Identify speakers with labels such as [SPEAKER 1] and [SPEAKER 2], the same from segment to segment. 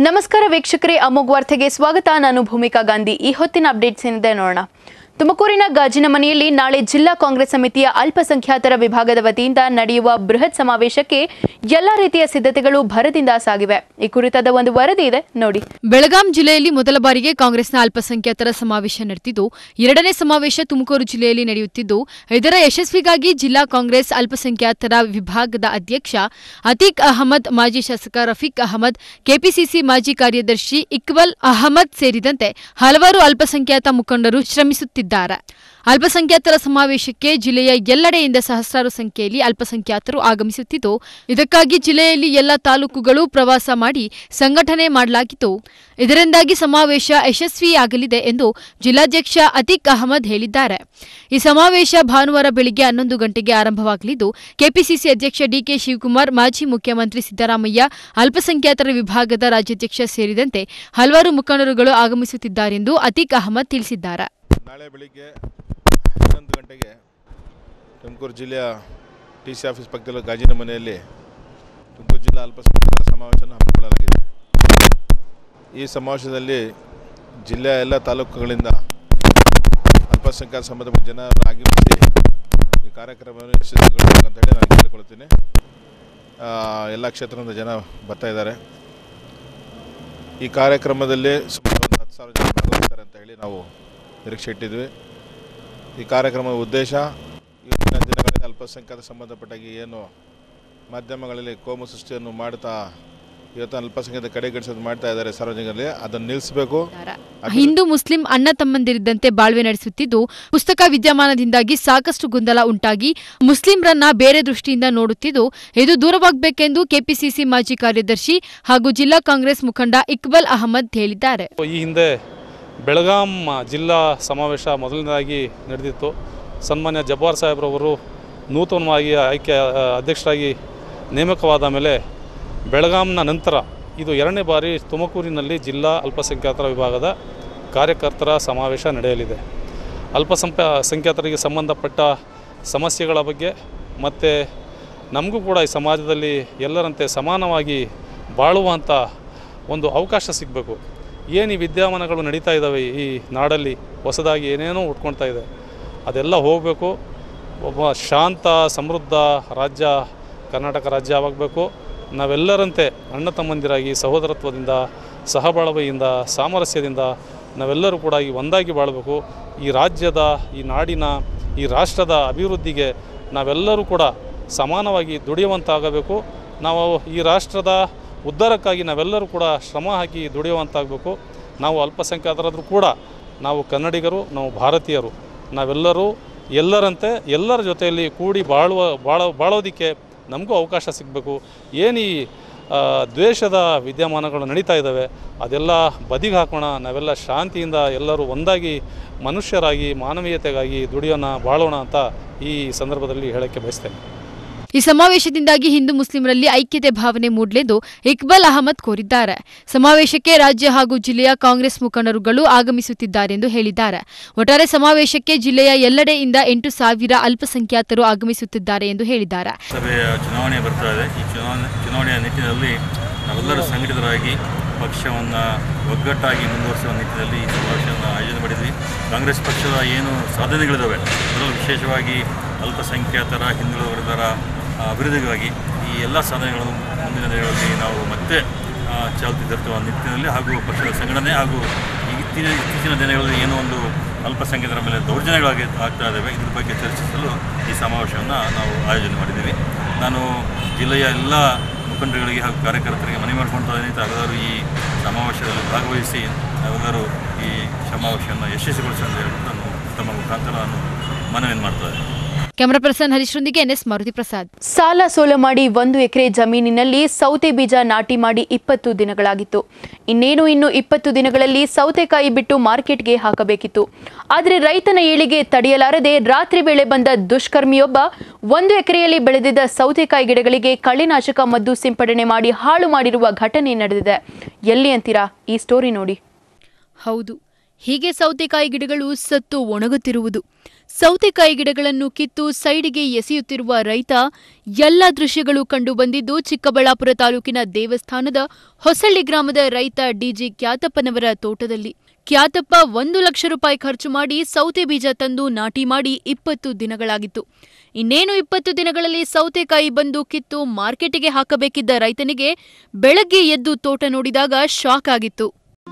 [SPEAKER 1] ನಮಸ್ಕಾರ ವೀಕ್ಷಕರೇ ಅಮೋಘ್ ವಾರ್ತೆಗೆ ಸ್ವಾಗತ ನಾನು ಭೂಮಿಕಾ ಗಾಂಧಿ ಈ ಹೊತ್ತಿನ ಅಪ್ಡೇಟ್ಸ್ ಏನಿದೆ ನೋಡೋಣ ತುಮಕೂರಿನ ಗಾಜಿನ ಮನೆಯಲ್ಲಿ ನಾಳೆ ಜಿಲ್ಲಾ ಕಾಂಗ್ರೆಸ್ ಸಮಿತಿಯ ಅಲ್ಪಸಂಖ್ಯಾತರ ವಿಭಾಗದ ವತಿಯಿಂದ ನಡೆಯುವ ಬೃಹತ್ ಸಮಾವೇಶಕ್ಕೆ ಎಲ್ಲ ರೀತಿಯ ಸಿದ್ಧತೆಗಳು ಭರದಿಂದ ಸಾಗಿವೆ ಈ ಕುರಿತಾದ ಒಂದು ವರದಿ ಇದೆ ನೋಡಿ
[SPEAKER 2] ಬೆಳಗಾಂ ಜಿಲ್ಲೆಯಲ್ಲಿ ಮೊದಲ ಬಾರಿಗೆ ಕಾಂಗ್ರೆಸ್ನ ಅಲ್ಪಸಂಖ್ಯಾತರ ಸಮಾವೇಶ ನಡೆದಿದ್ದು ಎರಡನೇ ಸಮಾವೇಶ ತುಮಕೂರು ಜಿಲ್ಲೆಯಲ್ಲಿ ನಡೆಯುತ್ತಿದ್ದು ಇದರ ಯಶಸ್ವಿಗಾಗಿ ಜಿಲ್ಲಾ ಕಾಂಗ್ರೆಸ್ ಅಲ್ಪಸಂಖ್ಯಾತರ ವಿಭಾಗದ ಅಧ್ಯಕ್ಷ ಅತೀಕ್ ಅಹಮದ್ ಮಾಜಿ ಶಾಸಕ ರಫೀಕ್ ಅಹಮದ್ ಕೆಪಿಸಿಸಿ ಮಾಜಿ ಕಾರ್ಯದರ್ಶಿ ಇಕ್ಬಲ್ ಅಹಮದ್ ಸೇರಿದಂತೆ ಹಲವಾರು ಅಲ್ಪಸಂಖ್ಯಾತ ಮುಖಂಡರು ಶ್ರಮಿಸುತ್ತಿದ್ದಾರೆ ಅಲ್ಪಸಂಖ್ಯಾತರ ಸಮಾವೇಶಕ್ಕೆ ಜಿಲ್ಲೆಯ ಎಲ್ಲೆಡೆಯಿಂದ ಸಹಸ್ರಾರು ಸಂಖ್ಯೆಯಲ್ಲಿ ಅಲ್ಪಸಂಖ್ಯಾತರು ಆಗಮಿಸುತ್ತಿದ್ದು ಇದಕ್ಕಾಗಿ ಜಿಲ್ಲೆಯಲ್ಲಿ ಎಲ್ಲ ತಾಲೂಕುಗಳು ಪ್ರವಾಸ ಮಾಡಿ ಸಂಘಟನೆ ಮಾಡಲಾಗಿತ್ತು ಇದರಿಂದಾಗಿ ಸಮಾವೇಶ ಯಶಸ್ವಿಯಾಗಲಿದೆ ಎಂದು ಜಿಲ್ಲಾಧ್ಯಕ್ಷ ಅತೀಕ್ ಅಹಮದ್ ಹೇಳಿದ್ದಾರೆ ಈ ಸಮಾವೇಶ ಭಾನುವಾರ ಬೆಳಿಗ್ಗೆ ಹನ್ನೊಂದು ಗಂಟೆಗೆ ಆರಂಭವಾಗಲಿದ್ದು ಕೆಪಿಸಿಸಿ ಅಧ್ಯಕ್ಷ ಡಿಕೆ ಶಿವಕುಮಾರ್ ಮಾಜಿ ಮುಖ್ಯಮಂತ್ರಿ ಸಿದ್ದರಾಮಯ್ಯ ಅಲ್ಪಸಂಖ್ಯಾತರ ವಿಭಾಗದ ರಾಜ್ಯಾಧ್ಯಕ್ಷ ಸೇರಿದಂತೆ ಹಲವಾರು ಮುಖಂಡರುಗಳು ಆಗಮಿಸುತ್ತಿದ್ದಾರೆಂದು ಅತೀಕ್ ಅಹಮದ್ ತಿಳಿಸಿದ್ದಾರೆ
[SPEAKER 3] ನಾಳೆ ಬೆಳಿಗ್ಗೆ ಹನ್ನೊಂದು ಗಂಟೆಗೆ ತುಮಕೂರು ಜಿಲ್ಲೆಯ ಟಿ ಸಿ ಆಫೀಸ್ ಪಕ್ಕದಲ್ಲಿರೋ ಗಾಜಿನ ಮನೆಯಲ್ಲಿ ತುಮಕೂರು ಜಿಲ್ಲಾ ಅಲ್ಪಸಂಖ್ಯಾತರ ಸಮಾವೇಶವನ್ನು ಹಮ್ಮಿಕೊಳ್ಳಲಾಗಿದೆ ಈ ಸಮಾವೇಶದಲ್ಲಿ ಜಿಲ್ಲೆಯ ಎಲ್ಲ ತಾಲೂಕುಗಳಿಂದ ಅಲ್ಪಸಂಖ್ಯಾತ ಸಂಬಂಧಪಟ್ಟ ಜನರನ್ನು ಆಗಮಿಸಿ ಈ ಕಾರ್ಯಕ್ರಮವನ್ನು ಯಶಸ್ವಿಗೊಳಿಸಬೇಕು ಅಂತ ಹೇಳಿ ನಾನು ಕೇಳಿಕೊಳ್ತೀನಿ ಆ, ಎಲ್ಲ ಕ್ಷೇತ್ರದ ಜನ ಬರ್ತಾ ಇದ್ದಾರೆ ಈ ಕಾರ್ಯಕ್ರಮದಲ್ಲಿ ಸುಮಾರು ಒಂದು ಹತ್ತು ಸಾವಿರ ಜನ ಭಾಗವಹಿಸ್ತಾರೆ ಅಂತ ಹೇಳಿ ನಾವು ನಿರೀಕ್ಷೆ ಇಟ್ಟಿದ್ವಿ ಈ ಕಾರ್ಯಕ್ರಮದ ಉದ್ದೇಶ ಇವತ್ತಿನ ದಿನಗಳಲ್ಲಿ ಅಲ್ಪಸಂಖ್ಯಾತ ಸಂಬಂಧಪಟ್ಟಾಗಿ ಏನು ಮಾಧ್ಯಮಗಳಲ್ಲಿ ಕೋಮು ಸೃಷ್ಟಿಯನ್ನು ಮಾಡ್ತಾ ಇವತ್ತು ಅಲ್ಪಸಂಖ್ಯಾತ ಕಡೆಗಣಿಸೋದು ಮಾಡ್ತಾ ಇದ್ದಾರೆ ಸಾರ್ವಜನಿಕರಲ್ಲಿ ಅದನ್ನು ನಿಲ್ಲಿಸಬೇಕು
[SPEAKER 2] ಹಿಂದೂ ಮುಸ್ಲಿಂ ಅಣ್ಣ ತಮ್ಮಂದಿರಿದ್ದಂತೆ ಬಾಳ್ವೆ ನಡೆಸುತ್ತಿದ್ದು ಪುಸ್ತಕ ವಿದ್ಯಮಾನದಿಂದಾಗಿ ಸಾಕಷ್ಟು ಗೊಂದಲ ಉಂಟಾಗಿ ಮುಸ್ಲಿಂರನ್ನ ಬೇರೆ ದೃಷ್ಟಿಯಿಂದ ನೋಡುತ್ತಿದ್ದು ಇದು ದೂರವಾಗಬೇಕೆಂದು ಕೆಪಿಸಿಸಿ ಮಾಜಿ ಕಾರ್ಯದರ್ಶಿ ಹಾಗೂ ಜಿಲ್ಲಾ ಕಾಂಗ್ರೆಸ್ ಮುಖಂಡ ಇಕ್ಬಲ್ ಅಹಮದ್ ಹೇಳಿದ್ದಾರೆ
[SPEAKER 4] ಈ ಹಿಂದೆ ಬೆಳಗಾಂ ಜಿಲ್ಲಾ ಸಮಾವೇಶ ಮೊದಲನೇದಾಗಿ ನಡೆದಿತ್ತು ಸನ್ಮಾನ್ಯ ಜಬ್ಬಾರ್ ಸಾಹೇಬ್ರವರು ನೂತನವಾಗಿ ಆಯ್ಕೆ ಆ, ಅಧ್ಯಕ್ಷರಾಗಿ ನೇಮಕವಾದ ಮೇಲೆ ಬೆಳಗಾಂನ ನಂತರ ಇದು ಎರಡನೇ ಬಾರಿ ತುಮಕೂರಿನಲ್ಲಿ ಜಿಲ್ಲಾ ಅಲ್ಪಸಂಖ್ಯಾತರ ವಿಭಾಗದ ಕಾರ್ಯಕರ್ತರ ಸಮಾವೇಶ ನಡೆಯಲಿದೆ ಅಲ್ಪಸಂಖ್ಯಾ ಸಂಖ್ಯಾತರಿಗೆ ಸಂಬಂಧಪಟ್ಟ ಸಮಸ್ಯೆಗಳ ಬಗ್ಗೆ ಮತ್ತು ನಮಗೂ ಕೂಡ ಈ ಸಮಾಜದಲ್ಲಿ ಎಲ್ಲರಂತೆ ಸಮಾನವಾಗಿ ಬಾಳುವಂಥ ಒಂದು ಅವಕಾಶ ಸಿಗಬೇಕು ಏನು ಈ ವಿದ್ಯಮಾನಗಳು ನಡೀತಾ ಇದ್ದಾವೆ ಈ ನಾಡಲ್ಲಿ ಹೊಸದಾಗಿ ಏನೇನೋ ಉಟ್ಕೊಳ್ತಾ ಇದೆ ಅದೆಲ್ಲ ಹೋಗಬೇಕು ಒಬ್ಬ ಶಾಂತ ಸಮೃದ್ಧ ರಾಜ್ಯ ಕರ್ನಾಟಕ ರಾಜ್ಯವಾಗಬೇಕು ನಾವೆಲ್ಲರಂತೆ ಅಣ್ಣ ತಮ್ಮಂದಿರಾಗಿ ಸಹೋದರತ್ವದಿಂದ ಸಹಬಾಳ್ವೆಯಿಂದ ಸಾಮರಸ್ಯದಿಂದ ನಾವೆಲ್ಲರೂ ಕೂಡ ಈ ಒಂದಾಗಿ ಬಾಳಬೇಕು ಈ ರಾಜ್ಯದ ಈ ನಾಡಿನ ಈ ರಾಷ್ಟ್ರದ ಅಭಿವೃದ್ಧಿಗೆ ನಾವೆಲ್ಲರೂ ಕೂಡ ಸಮಾನವಾಗಿ ದುಡಿಯುವಂತಾಗಬೇಕು ನಾವು ಈ ರಾಷ್ಟ್ರದ ಉದ್ಧಾರಕ್ಕಾಗಿ ನಾವೆಲ್ಲರೂ ಕೂಡ ಶ್ರಮ ಹಾಕಿ ದುಡಿಯುವಂತಾಗಬೇಕು ನಾವು ಅಲ್ಪಸಂಖ್ಯಾತರಾದರೂ ಕೂಡ ನಾವು ಕನ್ನಡಿಗರು ನಾವು ಭಾರತೀಯರು ನಾವೆಲ್ಲರೂ ಎಲ್ಲರಂತೆ ಎಲ್ಲರ ಜೊತೆಯಲ್ಲಿ ಕೂಡಿ ಬಾಳುವ ಬಾಳ ಬಾಳೋದಕ್ಕೆ ನಮಗೂ ಅವಕಾಶ ಸಿಗಬೇಕು ಏನು ಈ ಆ, ದ್ವೇಷದ ವಿದ್ಯಮಾನಗಳು ನಡೀತಾ ಇದ್ದಾವೆ ಅದೆಲ್ಲ ಬದಿಗೆ ಹಾಕೋಣ ನಾವೆಲ್ಲ ಶಾಂತಿಯಿಂದ ಎಲ್ಲರೂ ಒಂದಾಗಿ ಮನುಷ್ಯರಾಗಿ ಮಾನವೀಯತೆಗಾಗಿ ದುಡಿಯೋಣ ಬಾಳೋಣ ಅಂತ ಈ ಸಂದರ್ಭದಲ್ಲಿ ಹೇಳೋಕ್ಕೆ ಬಯಸ್ತೇನೆ
[SPEAKER 2] ಈ ಸಮಾವೇಶದಿಂದಾಗಿ ಹಿಂದೂ ಮುಸ್ಲಿಮರಲ್ಲಿ ಐಕ್ಯತೆ ಭಾವನೆ ಮೂಡಲೆಂದು ಇಕ್ಬಲ್ ಅಹಮದ್ ಕೋರಿದ್ದಾರೆ ಸಮಾವೇಶಕ್ಕೆ ರಾಜ್ಯ ಹಾಗೂ ಜಿಲ್ಲೆಯ ಕಾಂಗ್ರೆಸ್ ಮುಖಂಡರುಗಳು ಆಗಮಿಸುತ್ತಿದ್ದಾರೆಂದು ಹೇಳಿದ್ದಾರೆ ಒಟ್ಟಾರೆ ಸಮಾವೇಶಕ್ಕೆ ಜಿಲ್ಲೆಯ ಎಲ್ಲೆಡೆಯಿಂದ ಎಂಟು ಸಾವಿರ ಅಲ್ಪಸಂಖ್ಯಾತರು ಆಗಮಿಸುತ್ತಿದ್ದಾರೆ ಎಂದು ಹೇಳಿದ್ದಾರೆ
[SPEAKER 5] ಸಭೆಯ ಚುನಾವಣೆ ಬರ್ತಾ ಇದೆ ಈ ಚುನಾವಣೆ ಚುನಾವಣೆಯ ನಿಟ್ಟಿನಲ್ಲಿ ನಾವೆಲ್ಲರೂ ಸಂಘಟಿತರಾಗಿ ಪಕ್ಷವನ್ನು ಒಗ್ಗಟ್ಟಾಗಿ ಮುಂದುವರಿಸುವ ನಿಟ್ಟಿನಲ್ಲಿ ಈ ಸಮಾವೇಶವನ್ನು ಆಯೋಜನೆ ಮಾಡಿದ್ವಿ ಕಾಂಗ್ರೆಸ್ ಪಕ್ಷದ ಏನು ಸಾಧನೆಗಳಿದ್ದಾವೆ ಅದರಲ್ಲೂ ವಿಶೇಷವಾಗಿ ಅಲ್ಪಸಂಖ್ಯಾತರ ಹಿಂದುಳಿದ ವರ್ಗದರ ಆ, ಅಭಿವೃದ್ಧಿಗಾಗಿ ಈ ಎಲ್ಲ ಸಾಧನೆಗಳನ್ನು ಮುಂದಿನ ದಿನಗಳಲ್ಲಿ ನಾವು ಮತ್ತೆ ಆ, ಚಾಲ್ತಿ ತರುವ ನಿಟ್ಟಿನಲ್ಲಿ ಹಾಗೂ ಪಕ್ಷದ ಸಂಘಟನೆ ಹಾಗೂ ಇತ್ತೀನ ಇತ್ತೀಚಿನ ದಿನಗಳಲ್ಲಿ ಏನೋ ಒಂದು ಅಲ್ಪಸಂಖ್ಯಾತರ ಮೇಲೆ ದೌರ್ಜನ್ಯಗಳಾಗಿ ಆಗ್ತಾ ಇದ್ದಾವೆ ಇದ್ರ ಬಗ್ಗೆ ಚರ್ಚಿಸಲು ಈ ಸಮಾವೇಶವನ್ನು ನಾವು ಆಯೋಜನೆ ಮಾಡಿದ್ದೀವಿ ನಾನು ಜಿಲ್ಲೆಯ ಎಲ್ಲ ಮುಖಂಡರುಗಳಿಗೆ ಹಾಗೂ ಕಾರ್ಯಕರ್ತರಿಗೆ ಮನವಿ ಮಾಡ್ಕೊಳ್ತಾ ಇದ್ದೀನಿ ತಾವೆಲ್ಲರೂ ಈ ಸಮಾವೇಶದಲ್ಲಿ ಭಾಗವಹಿಸಿ ನಾವೆಲ್ಲರೂ ಈ ಸಮಾವೇಶವನ್ನು ಯಶಸ್ವಿಗೊಳಿಸಿ ಅಂತ ಹೇಳ್ಬಿಟ್ಟು ನಾನು ತಮ್ಮ ಮುಖಾಂತರ ನಾನು ಮನವಿಯನ್ನು ಮಾಡ್ತಾ ಇದ್ದೀನಿ
[SPEAKER 2] ಕ್ಯಾಮರಾ ಪರ್ಸನ್ ಹರೀಶ್ರೊಂದಿಗೆ ಎನ್ಎಸ್ ಮಾರುತಿ ಪ್ರಸಾದ್
[SPEAKER 1] ಸಾಲ ಸೋಲ ಮಾಡಿ ಒಂದು ಎಕರೆ ಜಮೀನಿನಲ್ಲಿ ಸೌತೆ ಬೀಜ ನಾಟಿ ಮಾಡಿ ಇಪ್ಪತ್ತು ದಿನಗಳಾಗಿತ್ತು ಇನ್ನೇನು ಇನ್ನು ಇಪ್ಪತ್ತು ದಿನಗಳಲ್ಲಿ ಸೌತೆಕಾಯಿ ಬಿಟ್ಟು ಮಾರ್ಕೆಟ್ಗೆ ಹಾಕಬೇಕಿತ್ತು ಆದರೆ ರೈತನ ಏಳಿಗೆ ತಡೆಯಲಾರದೆ ರಾತ್ರಿ ವೇಳೆ ಬಂದ ದುಷ್ಕರ್ಮಿಯೊಬ್ಬ ಒಂದು ಎಕರೆಯಲ್ಲಿ ಬೆಳೆದಿದ್ದ ಸೌತೆಕಾಯಿ ಗಿಡಗಳಿಗೆ ಕಳೆನಾಶಕ ಮದ್ದು ಸಿಂಪಡಣೆ ಮಾಡಿ ಹಾಳು ಮಾಡಿರುವ ಘಟನೆ ನಡೆದಿದೆ ಎಲ್ಲಿ ಅಂತೀರಾ ಈ ಸ್ಟೋರಿ ನೋಡಿ
[SPEAKER 2] ಹೌದು ಹೀಗೆ ಸೌತೆಕಾಯಿ ಗಿಡಗಳು ಸತ್ತು ಒಣಗುತ್ತಿರುವುದು ಸೌತೆಕಾಯಿ ಗಿಡಗಳನ್ನು ಕಿತ್ತು ಸೈಡಿಗೆ ಎಸೆಯುತ್ತಿರುವ ರೈತ ಎಲ್ಲ ದೃಶ್ಯಗಳು ಕಂಡು ಬಂದಿದ್ದು ಚಿಕ್ಕಬಳ್ಳಾಪುರ ತಾಲೂಕಿನ ದೇವಸ್ಥಾನದ ಹೊಸಳ್ಳಿ ಗ್ರಾಮದ ರೈತ ಡಿಜಿ ಕ್ಯಾತಪ್ಪನವರ ತೋಟದಲ್ಲಿ ಕ್ಯಾತಪ್ಪ ಒಂದು ಲಕ್ಷ ರೂಪಾಯಿ ಖರ್ಚು ಮಾಡಿ ಸೌತೆ ಬೀಜ ತಂದು ನಾಟಿ ಮಾಡಿ ಇಪ್ಪತ್ತು ದಿನಗಳಾಗಿತ್ತು ಇನ್ನೇನು ಇಪ್ಪತ್ತು ದಿನಗಳಲ್ಲಿ ಸೌತೆಕಾಯಿ ಬಂದು ಕಿತ್ತು ಮಾರ್ಕೆಟಿಗೆ ಹಾಕಬೇಕಿದ್ದ ರೈತನಿಗೆ ಬೆಳಗ್ಗೆ ಎದ್ದು ತೋಟ ನೋಡಿದಾಗ ಶಾಕ್ ಆಗಿತ್ತು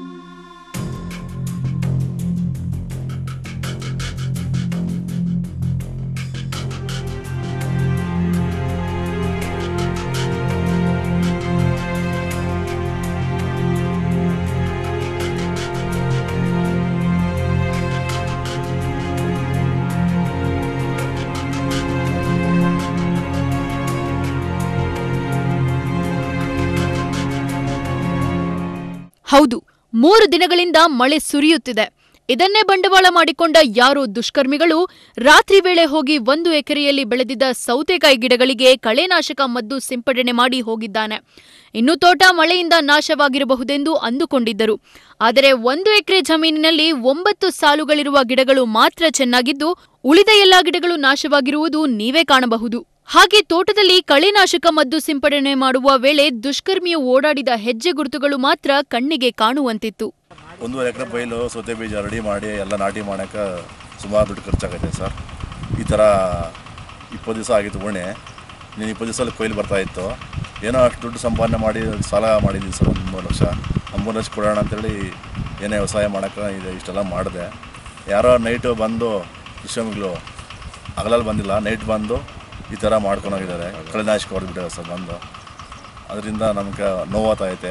[SPEAKER 2] ಹೌದು ಮೂರು ದಿನಗಳಿಂದ ಮಳೆ ಸುರಿಯುತ್ತಿದೆ ಇದನ್ನೇ ಬಂಡವಾಳ ಮಾಡಿಕೊಂಡ ಯಾರೋ ದುಷ್ಕರ್ಮಿಗಳು ರಾತ್ರಿ ವೇಳೆ ಹೋಗಿ ಒಂದು ಎಕರೆಯಲ್ಲಿ ಬೆಳೆದಿದ್ದ ಸೌತೆಕಾಯಿ ಗಿಡಗಳಿಗೆ ಕಳೆನಾಶಕ ಮದ್ದು ಸಿಂಪಡಣೆ ಮಾಡಿ ಹೋಗಿದ್ದಾನೆ ಇನ್ನು ತೋಟ ಮಳೆಯಿಂದ ನಾಶವಾಗಿರಬಹುದೆಂದು ಅಂದುಕೊಂಡಿದ್ದರು ಆದರೆ ಒಂದು ಎಕರೆ ಜಮೀನಿನಲ್ಲಿ ಒಂಬತ್ತು ಸಾಲುಗಳಿರುವ ಗಿಡಗಳು ಮಾತ್ರ ಚೆನ್ನಾಗಿದ್ದು ಉಳಿದ ಎಲ್ಲಾ ಗಿಡಗಳು ನಾಶವಾಗಿರುವುದು ನೀವೇ ಕಾಣಬಹುದು ಹಾಗೆ ತೋಟದಲ್ಲಿ ಕಳೆನಾಶಕ ಮದ್ದು ಸಿಂಪಡಣೆ ಮಾಡುವ ವೇಳೆ ದುಷ್ಕರ್ಮಿಯು ಓಡಾಡಿದ ಹೆಜ್ಜೆ ಗುರುತುಗಳು ಮಾತ್ರ ಕಣ್ಣಿಗೆ ಕಾಣುವಂತಿತ್ತು
[SPEAKER 6] ಒಂದೂವರೆ ಎಕರೆ ಬೈಲು ಸೌತೆ ಬೀಜ ರೆಡಿ ಮಾಡಿ ಎಲ್ಲ ನಾಟಿ ಮಾಡೋಕ್ಕೆ ಸುಮಾರು ದುಡ್ಡು ಖರ್ಚಾಗೈತೆ ಸರ್ ಈ ಥರ ಇಪ್ಪತ್ತು ದಿವಸ ಆಗಿತ್ತು ಉಣೆ ನೀನು ಇಪ್ಪತ್ತು ದಿವಸದಲ್ಲಿ ಕೊಯ್ಲು ಬರ್ತಾ ಇತ್ತು ಏನೋ ಅಷ್ಟು ದುಡ್ಡು ಸಂಪಾದನೆ ಮಾಡಿ ಸಾಲ ಮಾಡಿದ್ದೀವಿ ಸರ್ ಒಂದು ಮೂರು ಲಕ್ಷ ಒಂದು ಮೂರು ಲಕ್ಷ ಕೊಡೋಣ ಅಂತೇಳಿ ಏನೇ ವ್ಯವಸಾಯ ಮಾಡೋಕ್ಕೆ ಇದು ಇಷ್ಟೆಲ್ಲ ಮಾಡಿದೆ ಯಾರೋ ನೈಟು ಬಂದು ವಿಷಯಗಳು ಹಗಲಲ್ಲಿ ಬಂದಿಲ್ಲ ನೈಟ್ ಬಂದು ಈ ಥರ ಮಾಡ್ಕೊಂಡು ಹೋಗಿದ್ದಾರೆ ಕಳೆನಾಶಕ ಹೊಡೆದ್ಬಿಟ್ಟಿದ್ದಾರೆ ಸರ್ ಬಂದು ಅದರಿಂದ ನಮ್ಗೆ ನೋವಾತೈತೆ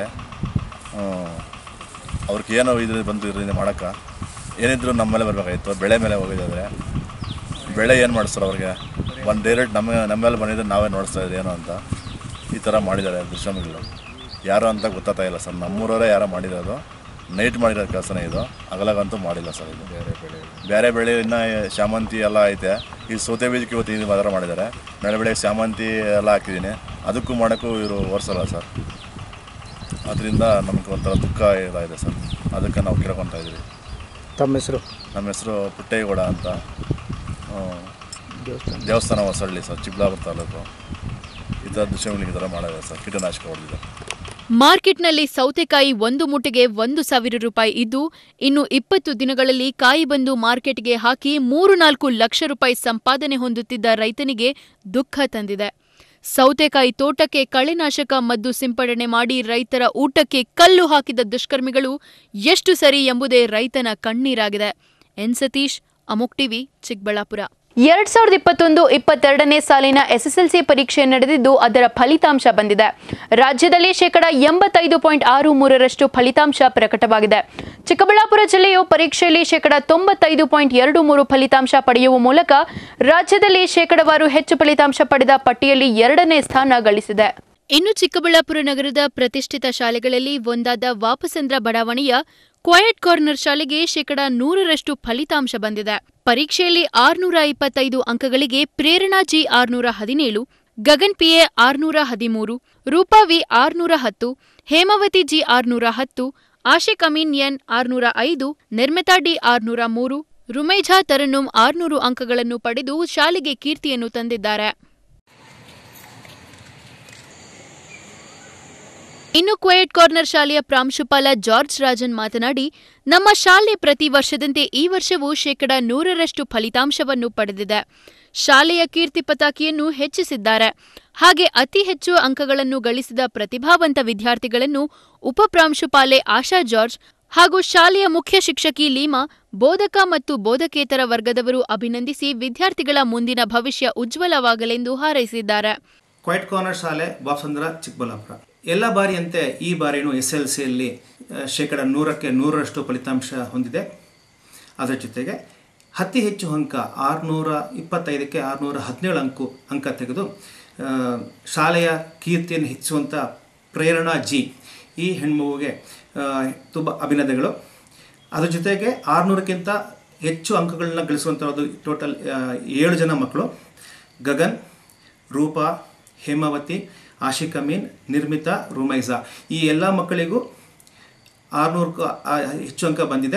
[SPEAKER 6] ಅವ್ರಿಗೆ ಏನೋ ಇದು ಬಂದು ಇದರಿಂದ ಮಾಡೋಕ್ಕೆ ಏನಿದ್ರು ನಮ್ಮ ಮೇಲೆ ಬರಬೇಕಾಗಿತ್ತು ಬೆಳೆ ಮೇಲೆ ಹೋಗಿದ್ದಾರೆ ಬೆಳೆ ಏನು ಮಾಡಿಸ್ತಾರೆ ಅವ್ರಿಗೆ ಒಂದು ಡೈರೆಕ್ಟ್ ನಮ್ಮ ನಮ್ಮ ಮೇಲೆ ಬಂದಿದ್ರೆ ನಾವೇ ನೋಡಿಸ್ತಾ ಇದ್ದೀವಿ ಏನೋ ಅಂತ ಈ ಥರ ಮಾಡಿದ್ದಾರೆ ದುಷ್ಕರ್ಮಿಗಳು ಯಾರು ಅಂತ ಗೊತ್ತಾಗ್ತಾ ಇಲ್ಲ ಸರ್ ನಮ್ಮೂರವರೇ ಯಾರೋ ಮಾಡಿರೋದು ನೈಟ್ ಮಾಡಿರೋ ಕೆಲಸನೇ ಇದು ಹಗಲಾಗಂತೂ ಮಾಡಿಲ್ಲ ಸರ್ ಇದು ಬೇರೆ ಬೆಳೆ ಬೇರೆ ಬೆಳೆ ಇನ್ನು ಶಾಮಂತಿ ಎಲ್ಲ ಐತೆ ಈ ಸೌತೆ ಬೀಜಕ್ಕೆ ಇವತ್ತು ಇದು ಮಾತ್ರ ಮಾಡಿದ್ದಾರೆ ನಾಳೆ ಬೆಳೆಗೆ ಶಾಮಂತಿ ಎಲ್ಲ ಹಾಕಿದ್ದೀನಿ ಅದಕ್ಕೂ ಮಾಡೋಕ್ಕೂ ಇವರು ಓಡಿಸಲ್ಲ ಸರ್ ಅದರಿಂದ ನಮ್ಗೆ ಒಂಥರ ದುಃಖ ಇದಾಗಿದೆ ಸರ್ ಅದಕ್ಕೆ ನಾವು ಕೇಳ್ಕೊತಾ ಇದ್ದೀವಿ
[SPEAKER 7] ತಮ್ಮ ಹೆಸರು
[SPEAKER 6] ನಮ್ಮ ಹೆಸರು ಪುಟ್ಟೇಗೌಡ ಅಂತ ಆ, ದೇವಸ್ಥಾನ ಹೊಸಳ್ಳಿ ಸರ್ ಚಿಕ್ಕಬಳ್ಳಾಪುರ ತಾಲೂಕು ಈ ಥರ ದುಶ್ಮನಿಗೆ ಈ ಥರ ಮಾಡಿದ್ದಾರೆ ಸರ್ ಕೀಟನಾಶಕ ಹೊಡೆದಿದ್ದಾರೆ
[SPEAKER 2] ಮಾರ್ಕೆಟ್ನಲ್ಲಿ ಸೌತೆಕಾಯಿ ಒಂದು ಮೂಟೆಗೆ ಒಂದು ಸಾವಿರ ರೂಪಾಯಿ ಇದ್ದು ಇನ್ನು ಇಪ್ಪತ್ತು ದಿನಗಳಲ್ಲಿ ಕಾಯಿ ಬಂದು ಮಾರ್ಕೆಟ್ಗೆ ಹಾಕಿ ಮೂರು ನಾಲ್ಕು ಲಕ್ಷ ರೂಪಾಯಿ ಸಂಪಾದನೆ ಹೊಂದುತ್ತಿದ್ದ ರೈತನಿಗೆ ದುಃಖ ತಂದಿದೆ ಸೌತೆಕಾಯಿ ತೋಟಕ್ಕೆ ಕಳೆನಾಶಕ ಮದ್ದು ಸಿಂಪಡಣೆ ಮಾಡಿ ರೈತರ ಊಟಕ್ಕೆ ಕಲ್ಲು ಹಾಕಿದ ದುಷ್ಕರ್ಮಿಗಳು ಎಷ್ಟು ಸರಿ ಎಂಬುದೇ ರೈತನ ಕಣ್ಣೀರಾಗಿದೆ ಎನ್ ಸತೀಶ್ ಅಮುಕ್ ಟಿವಿ ಚಿಕ್ಕಬಳ್ಳಾಪುರ
[SPEAKER 1] ಎರಡ್ ಸಾವಿರದ ಇಪ್ಪತ್ತೊಂದು ಇಪ್ಪತ್ತೆರಡನೇ ಸಾಲಿನ ಎಸ್ಎಸ್ಎಲ್ಸಿ ಪರೀಕ್ಷೆ ನಡೆದಿದ್ದು ಅದರ ಫಲಿತಾಂಶ ಬಂದಿದೆ ರಾಜ್ಯದಲ್ಲಿ ಶೇಕಡ ಎಂಬತ್ತೈದು ಪಾಯಿಂಟ್ ಆರು ಮೂರರಷ್ಟು ಫಲಿತಾಂಶ ಪ್ರಕಟವಾಗಿದೆ ಚಿಕ್ಕಬಳ್ಳಾಪುರ ಜಿಲ್ಲೆಯು ಪರೀಕ್ಷೆಯಲ್ಲಿ ಶೇಕಡ ತೊಂಬತ್ತೈದು ಪಾಯಿಂಟ್ ಎರಡು ಮೂರು ಫಲಿತಾಂಶ ಪಡೆಯುವ ಮೂಲಕ ರಾಜ್ಯದಲ್ಲಿ ಶೇಕಡವಾರು ಹೆಚ್ಚು ಫಲಿತಾಂಶ ಪಡೆದ ಪಟ್ಟಿಯಲ್ಲಿ ಎರಡನೇ ಸ್ಥಾನ ಗಳಿಸಿದೆ
[SPEAKER 2] ಇನ್ನು ಚಿಕ್ಕಬಳ್ಳಾಪುರ ನಗರದ ಪ್ರತಿಷ್ಠಿತ ಶಾಲೆಗಳಲ್ಲಿ ಒಂದಾದ ವಾಪಸಂದ್ರ ಬಡಾವಣೆಯ ಕ್ವಯಟ್ ಕಾರ್ನರ್ ಶಾಲೆಗೆ ಶೇಕಡ ನೂರರಷ್ಟು ಫಲಿತಾಂಶ ಬಂದಿದೆ ಪರೀಕ್ಷೆಯಲ್ಲಿ ಆರ್ನೂರ ಇಪ್ಪತ್ತೈದು ಅಂಕಗಳಿಗೆ ಪ್ರೇರಣಾ ಜಿ ಆರ್ನೂರ ಹದಿನೇಳು ಗಗನ್ ಪಿಎ ಆರ್ನೂರ ಹದಿಮೂರು ರೂಪಾ ವಿ ಆರ್ನೂರ ಹತ್ತು ಹೇಮಾವತಿ ಜಿ ಆರ್ನೂರ ಹತ್ತು ಆಶಿಕ್ ಅಮೀನ್ ಎನ್ ಆರ್ನೂರ ಐದು ನಿರ್ಮಿತಾ ಡಿ ಆರ್ನೂರ ಮೂರು ರುಮೈಜಾ ತರನ್ನುಂ ಆರ್ನೂರು ಅಂಕಗಳನ್ನು ಪಡೆದು ಶಾಲೆಗೆ ಕೀರ್ತಿಯನ್ನು ತಂದಿದ್ದಾರೆ ಇನ್ನು ಕ್ವಯಟ್ ಕಾರ್ನರ್ ಶಾಲೆಯ ಪ್ರಾಂಶುಪಾಲ ಜಾರ್ಜ್ ರಾಜನ್ ಮಾತನಾಡಿ ನಮ್ಮ ಶಾಲೆ ಪ್ರತಿ ವರ್ಷದಂತೆ ಈ ವರ್ಷವೂ ಶೇಕಡ ನೂರರಷ್ಟು ಫಲಿತಾಂಶವನ್ನು ಪಡೆದಿದೆ ಶಾಲೆಯ ಕೀರ್ತಿ ಪತಾಕಿಯನ್ನು ಹೆಚ್ಚಿಸಿದ್ದಾರೆ ಹಾಗೆ ಅತಿ ಹೆಚ್ಚು ಅಂಕಗಳನ್ನು ಗಳಿಸಿದ ಪ್ರತಿಭಾವಂತ ವಿದ್ಯಾರ್ಥಿಗಳನ್ನು ಉಪಪ್ರಾಂಶುಪಾಲೆ ಆಶಾ ಜಾರ್ಜ್ ಹಾಗೂ ಶಾಲೆಯ ಮುಖ್ಯ ಶಿಕ್ಷಕಿ ಲೀಮಾ ಬೋಧಕ ಮತ್ತು ಬೋಧಕೇತರ ವರ್ಗದವರು ಅಭಿನಂದಿಸಿ ವಿದ್ಯಾರ್ಥಿಗಳ ಮುಂದಿನ ಭವಿಷ್ಯ ಉಜ್ವಲವಾಗಲೆಂದು ಹಾರೈಸಿದ್ದಾರೆ
[SPEAKER 8] ಕ್ವೈಟ್ ಕಾರ್ನರ್ ಶಾಲೆ ಬಾಪ್ಸಂದ್ರ ಚಿಕ್ಕಬಳ್ಳಾಪುರ ಎಲ್ಲ ಬಾರಿಯಂತೆ ಈ ಬಾರಿನೂ ಎಸ್ ಎಲ್ ಸಿಯಲ್ಲಿ ಶೇಕಡ ನೂರಕ್ಕೆ ನೂರರಷ್ಟು ಫಲಿತಾಂಶ ಹೊಂದಿದೆ ಅದರ ಜೊತೆಗೆ ಅತಿ ಹೆಚ್ಚು ಅಂಕ ಆರುನೂರ ಇಪ್ಪತ್ತೈದಕ್ಕೆ ಆರುನೂರ ಹದಿನೇಳು ಅಂಕು ಅಂಕ ತೆಗೆದು ಆ, ಶಾಲೆಯ ಕೀರ್ತಿಯನ್ನು ಹೆಚ್ಚಿಸುವಂಥ ಪ್ರೇರಣಾ ಜಿ ಈ ಹೆಣ್ಮಗುಗೆ ತುಂಬ ಅಭಿನಂದನೆಗಳು ಅದ್ರ ಜೊತೆಗೆ ಆರುನೂರಕ್ಕಿಂತ ಹೆಚ್ಚು ಅಂಕಗಳನ್ನ ಗಳಿಸುವಂಥದ್ದು ಟೋಟಲ್ ಏಳು ಜನ ಮಕ್ಕಳು ಗಗನ್ ರೂಪಾ ಹೇಮಾವತಿ ಆಶಿಕ್ ಅಮೀನ್ ನಿರ್ಮಿತಾ ರುಮೈಜಾ ಈ ಎಲ್ಲ ಮಕ್ಕಳಿಗೂ ಆರುನೂರಕ್ಕೂ ಹೆಚ್ಚು ಅಂಕ ಬಂದಿದೆ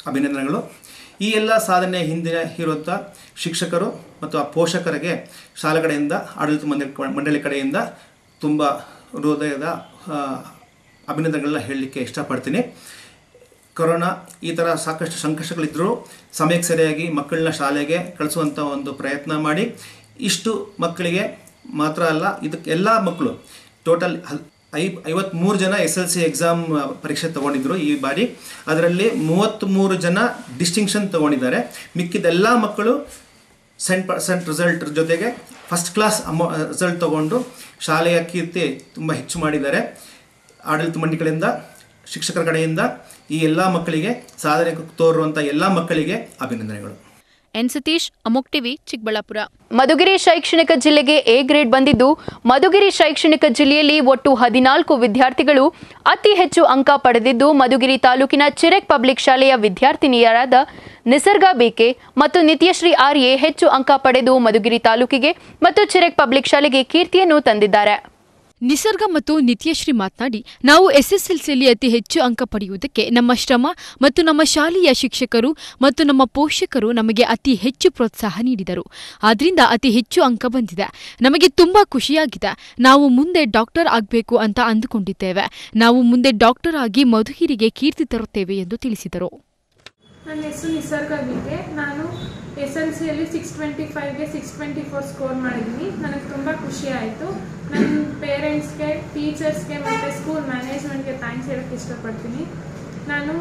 [SPEAKER 8] ಅಭಿನಂದನೆಗಳು ಈ ಎಲ್ಲ ಸಾಧನೆ ಹಿಂದೆ ಇರುವಂಥ ಶಿಕ್ಷಕರು ಮತ್ತು ಆ ಪೋಷಕರಿಗೆ ಶಾಲೆ ಕಡೆಯಿಂದ ಆಡಳಿತ ಮಂಡಳಿ ಮಂಡಳಿ ಕಡೆಯಿಂದ ತುಂಬ ಹೃದಯದ ಆ, ಅಭಿನಂದನೆಗಳನ್ನ ಹೇಳಲಿಕ್ಕೆ ಇಷ್ಟಪಡ್ತೀನಿ ಕೊರೋನಾ ಈ ಥರ ಸಾಕಷ್ಟು ಸಂಕಷ್ಟಗಳಿದ್ದರೂ ಸಮಯಕ್ಕೆ ಸರಿಯಾಗಿ ಮಕ್ಕಳನ್ನ ಶಾಲೆಗೆ ಕಳಿಸುವಂಥ ಒಂದು ಪ್ರಯತ್ನ ಮಾಡಿ ಇಷ್ಟು ಮಕ್ಕಳಿಗೆ ಮಾತ್ರ ಅಲ್ಲ ಇದಕ್ಕೆ ಎಲ್ಲ ಮಕ್ಕಳು ಟೋಟಲ್ ಐ ಐವತ್ತ್ಮೂರು ಜನ ಎಸ್ ಎಲ್ ಸಿ ಎಕ್ಸಾಮ್ ಪರೀಕ್ಷೆ ತೊಗೊಂಡಿದ್ರು ಈ ಬಾರಿ ಅದರಲ್ಲಿ ಮೂವತ್ತ್ಮೂರು ಜನ ಡಿಸ್ಟಿಂಕ್ಷನ್ ತೊಗೊಂಡಿದ್ದಾರೆ ಮಿಕ್ಕಿದೆಲ್ಲ ಮಕ್ಕಳು ಸೆಂಟ್ ಪರ್ಸೆಂಟ್ ರಿಸಲ್ಟ್ ಜೊತೆಗೆ ಫಸ್ಟ್ ಕ್ಲಾಸ್ ಅಮೌ ರಿಸಲ್ಟ್ ತೊಗೊಂಡು ಶಾಲೆಯ ಕೀರ್ತಿ ತುಂಬ ಹೆಚ್ಚು ಮಾಡಿದ್ದಾರೆ ಆಡಳಿತ ಮಂಡಳಿಗಳಿಂದ ಶಿಕ್ಷಕರ ಕಡೆಯಿಂದ ಈ ಎಲ್ಲ ಮಕ್ಕಳಿಗೆ ಸಾಧನೆ ತೋರುವಂಥ ಎಲ್ಲ ಮಕ್ಕಳಿಗೆ ಅಭಿನಂದನೆಗಳು
[SPEAKER 2] ಎನ್ ಸತೀಶ್ ಅಮೋಕ್ ಟಿವಿ ಚಿಕ್ಕಬಳ್ಳಾಪುರ
[SPEAKER 1] ಮಧುಗಿರಿ ಶೈಕ್ಷಣಿಕ ಜಿಲ್ಲೆಗೆ ಎ ಗ್ರೇಡ್ ಬಂದಿದ್ದು ಮಧುಗಿರಿ ಶೈಕ್ಷಣಿಕ ಜಿಲ್ಲೆಯಲ್ಲಿ ಒಟ್ಟು ಹದಿನಾಲ್ಕು ವಿದ್ಯಾರ್ಥಿಗಳು ಅತಿ ಹೆಚ್ಚು ಅಂಕ ಪಡೆದಿದ್ದು ಮಧುಗಿರಿ ತಾಲೂಕಿನ ಚಿರೆಕ್ ಪಬ್ಲಿಕ್ ಶಾಲೆಯ ವಿದ್ಯಾರ್ಥಿನಿಯರಾದ ನಿಸರ್ಗ ಬೇಕೆ ಮತ್ತು ನಿತ್ಯಶ್ರೀ ಆರ್ಯೆ ಹೆಚ್ಚು ಅಂಕ ಪಡೆದು ಮಧುಗಿರಿ ತಾಲೂಕಿಗೆ ಮತ್ತು ಚಿರೆಕ್ ಪಬ್ಲಿಕ್ ಶಾಲೆಗೆ ಕೀರ್ತಿಯನ್ನು ತಂದಿದ್ದಾರೆ
[SPEAKER 2] ನಿಸರ್ಗ ಮತ್ತು ನಿತ್ಯಶ್ರೀ ಮಾತನಾಡಿ ನಾವು ಎಸ್ಎಸ್ಎಲ್ಸಿಯಲ್ಲಿ ಅತಿ ಹೆಚ್ಚು ಅಂಕ ಪಡೆಯುವುದಕ್ಕೆ ನಮ್ಮ ಶ್ರಮ ಮತ್ತು ನಮ್ಮ ಶಾಲೆಯ ಶಿಕ್ಷಕರು ಮತ್ತು ನಮ್ಮ ಪೋಷಕರು ನಮಗೆ ಅತಿ ಹೆಚ್ಚು ಪ್ರೋತ್ಸಾಹ ನೀಡಿದರು ಆದ್ರಿಂದ ಅತಿ ಹೆಚ್ಚು ಅಂಕ ಬಂದಿದೆ ನಮಗೆ ತುಂಬಾ ಖುಷಿಯಾಗಿದೆ ನಾವು ಮುಂದೆ ಡಾಕ್ಟರ್ ಆಗಬೇಕು ಅಂತ ಅಂದುಕೊಂಡಿದ್ದೇವೆ ನಾವು ಮುಂದೆ ಡಾಕ್ಟರ್ ಆಗಿ ಮಧುಗಿರಿಗೆ ಕೀರ್ತಿ ತರುತ್ತೇವೆ ಎಂದು ತಿಳಿಸಿದರು
[SPEAKER 7] ನನ್ನ ಹೆಸರು ನಿಸರ್ಗ ಗೀತೆ ನಾನು ಎಸ್ ಎಲ್ ಸಿಯಲ್ಲಿ ಸಿಕ್ಸ್ ಟ್ವೆಂಟಿ ಫೈವ್ಗೆ ಸಿಕ್ಸ್ ಟ್ವೆಂಟಿ ಫೋರ್ ಸ್ಕೋರ್ ಮಾಡಿದ್ದೀನಿ ನನಗೆ ತುಂಬ ಖುಷಿ ಆಯಿತು ನನ್ನ ಪೇರೆಂಟ್ಸ್ಗೆ ಟೀಚರ್ಸ್ಗೆ ಮತ್ತು ಸ್ಕೂಲ್ ಮ್ಯಾನೇಜ್ಮೆಂಟ್ಗೆ ಥ್ಯಾಂಕ್ಸ್ ಹೇಳೋಕ್ಕೆ ಇಷ್ಟಪಡ್ತೀನಿ ನಾನು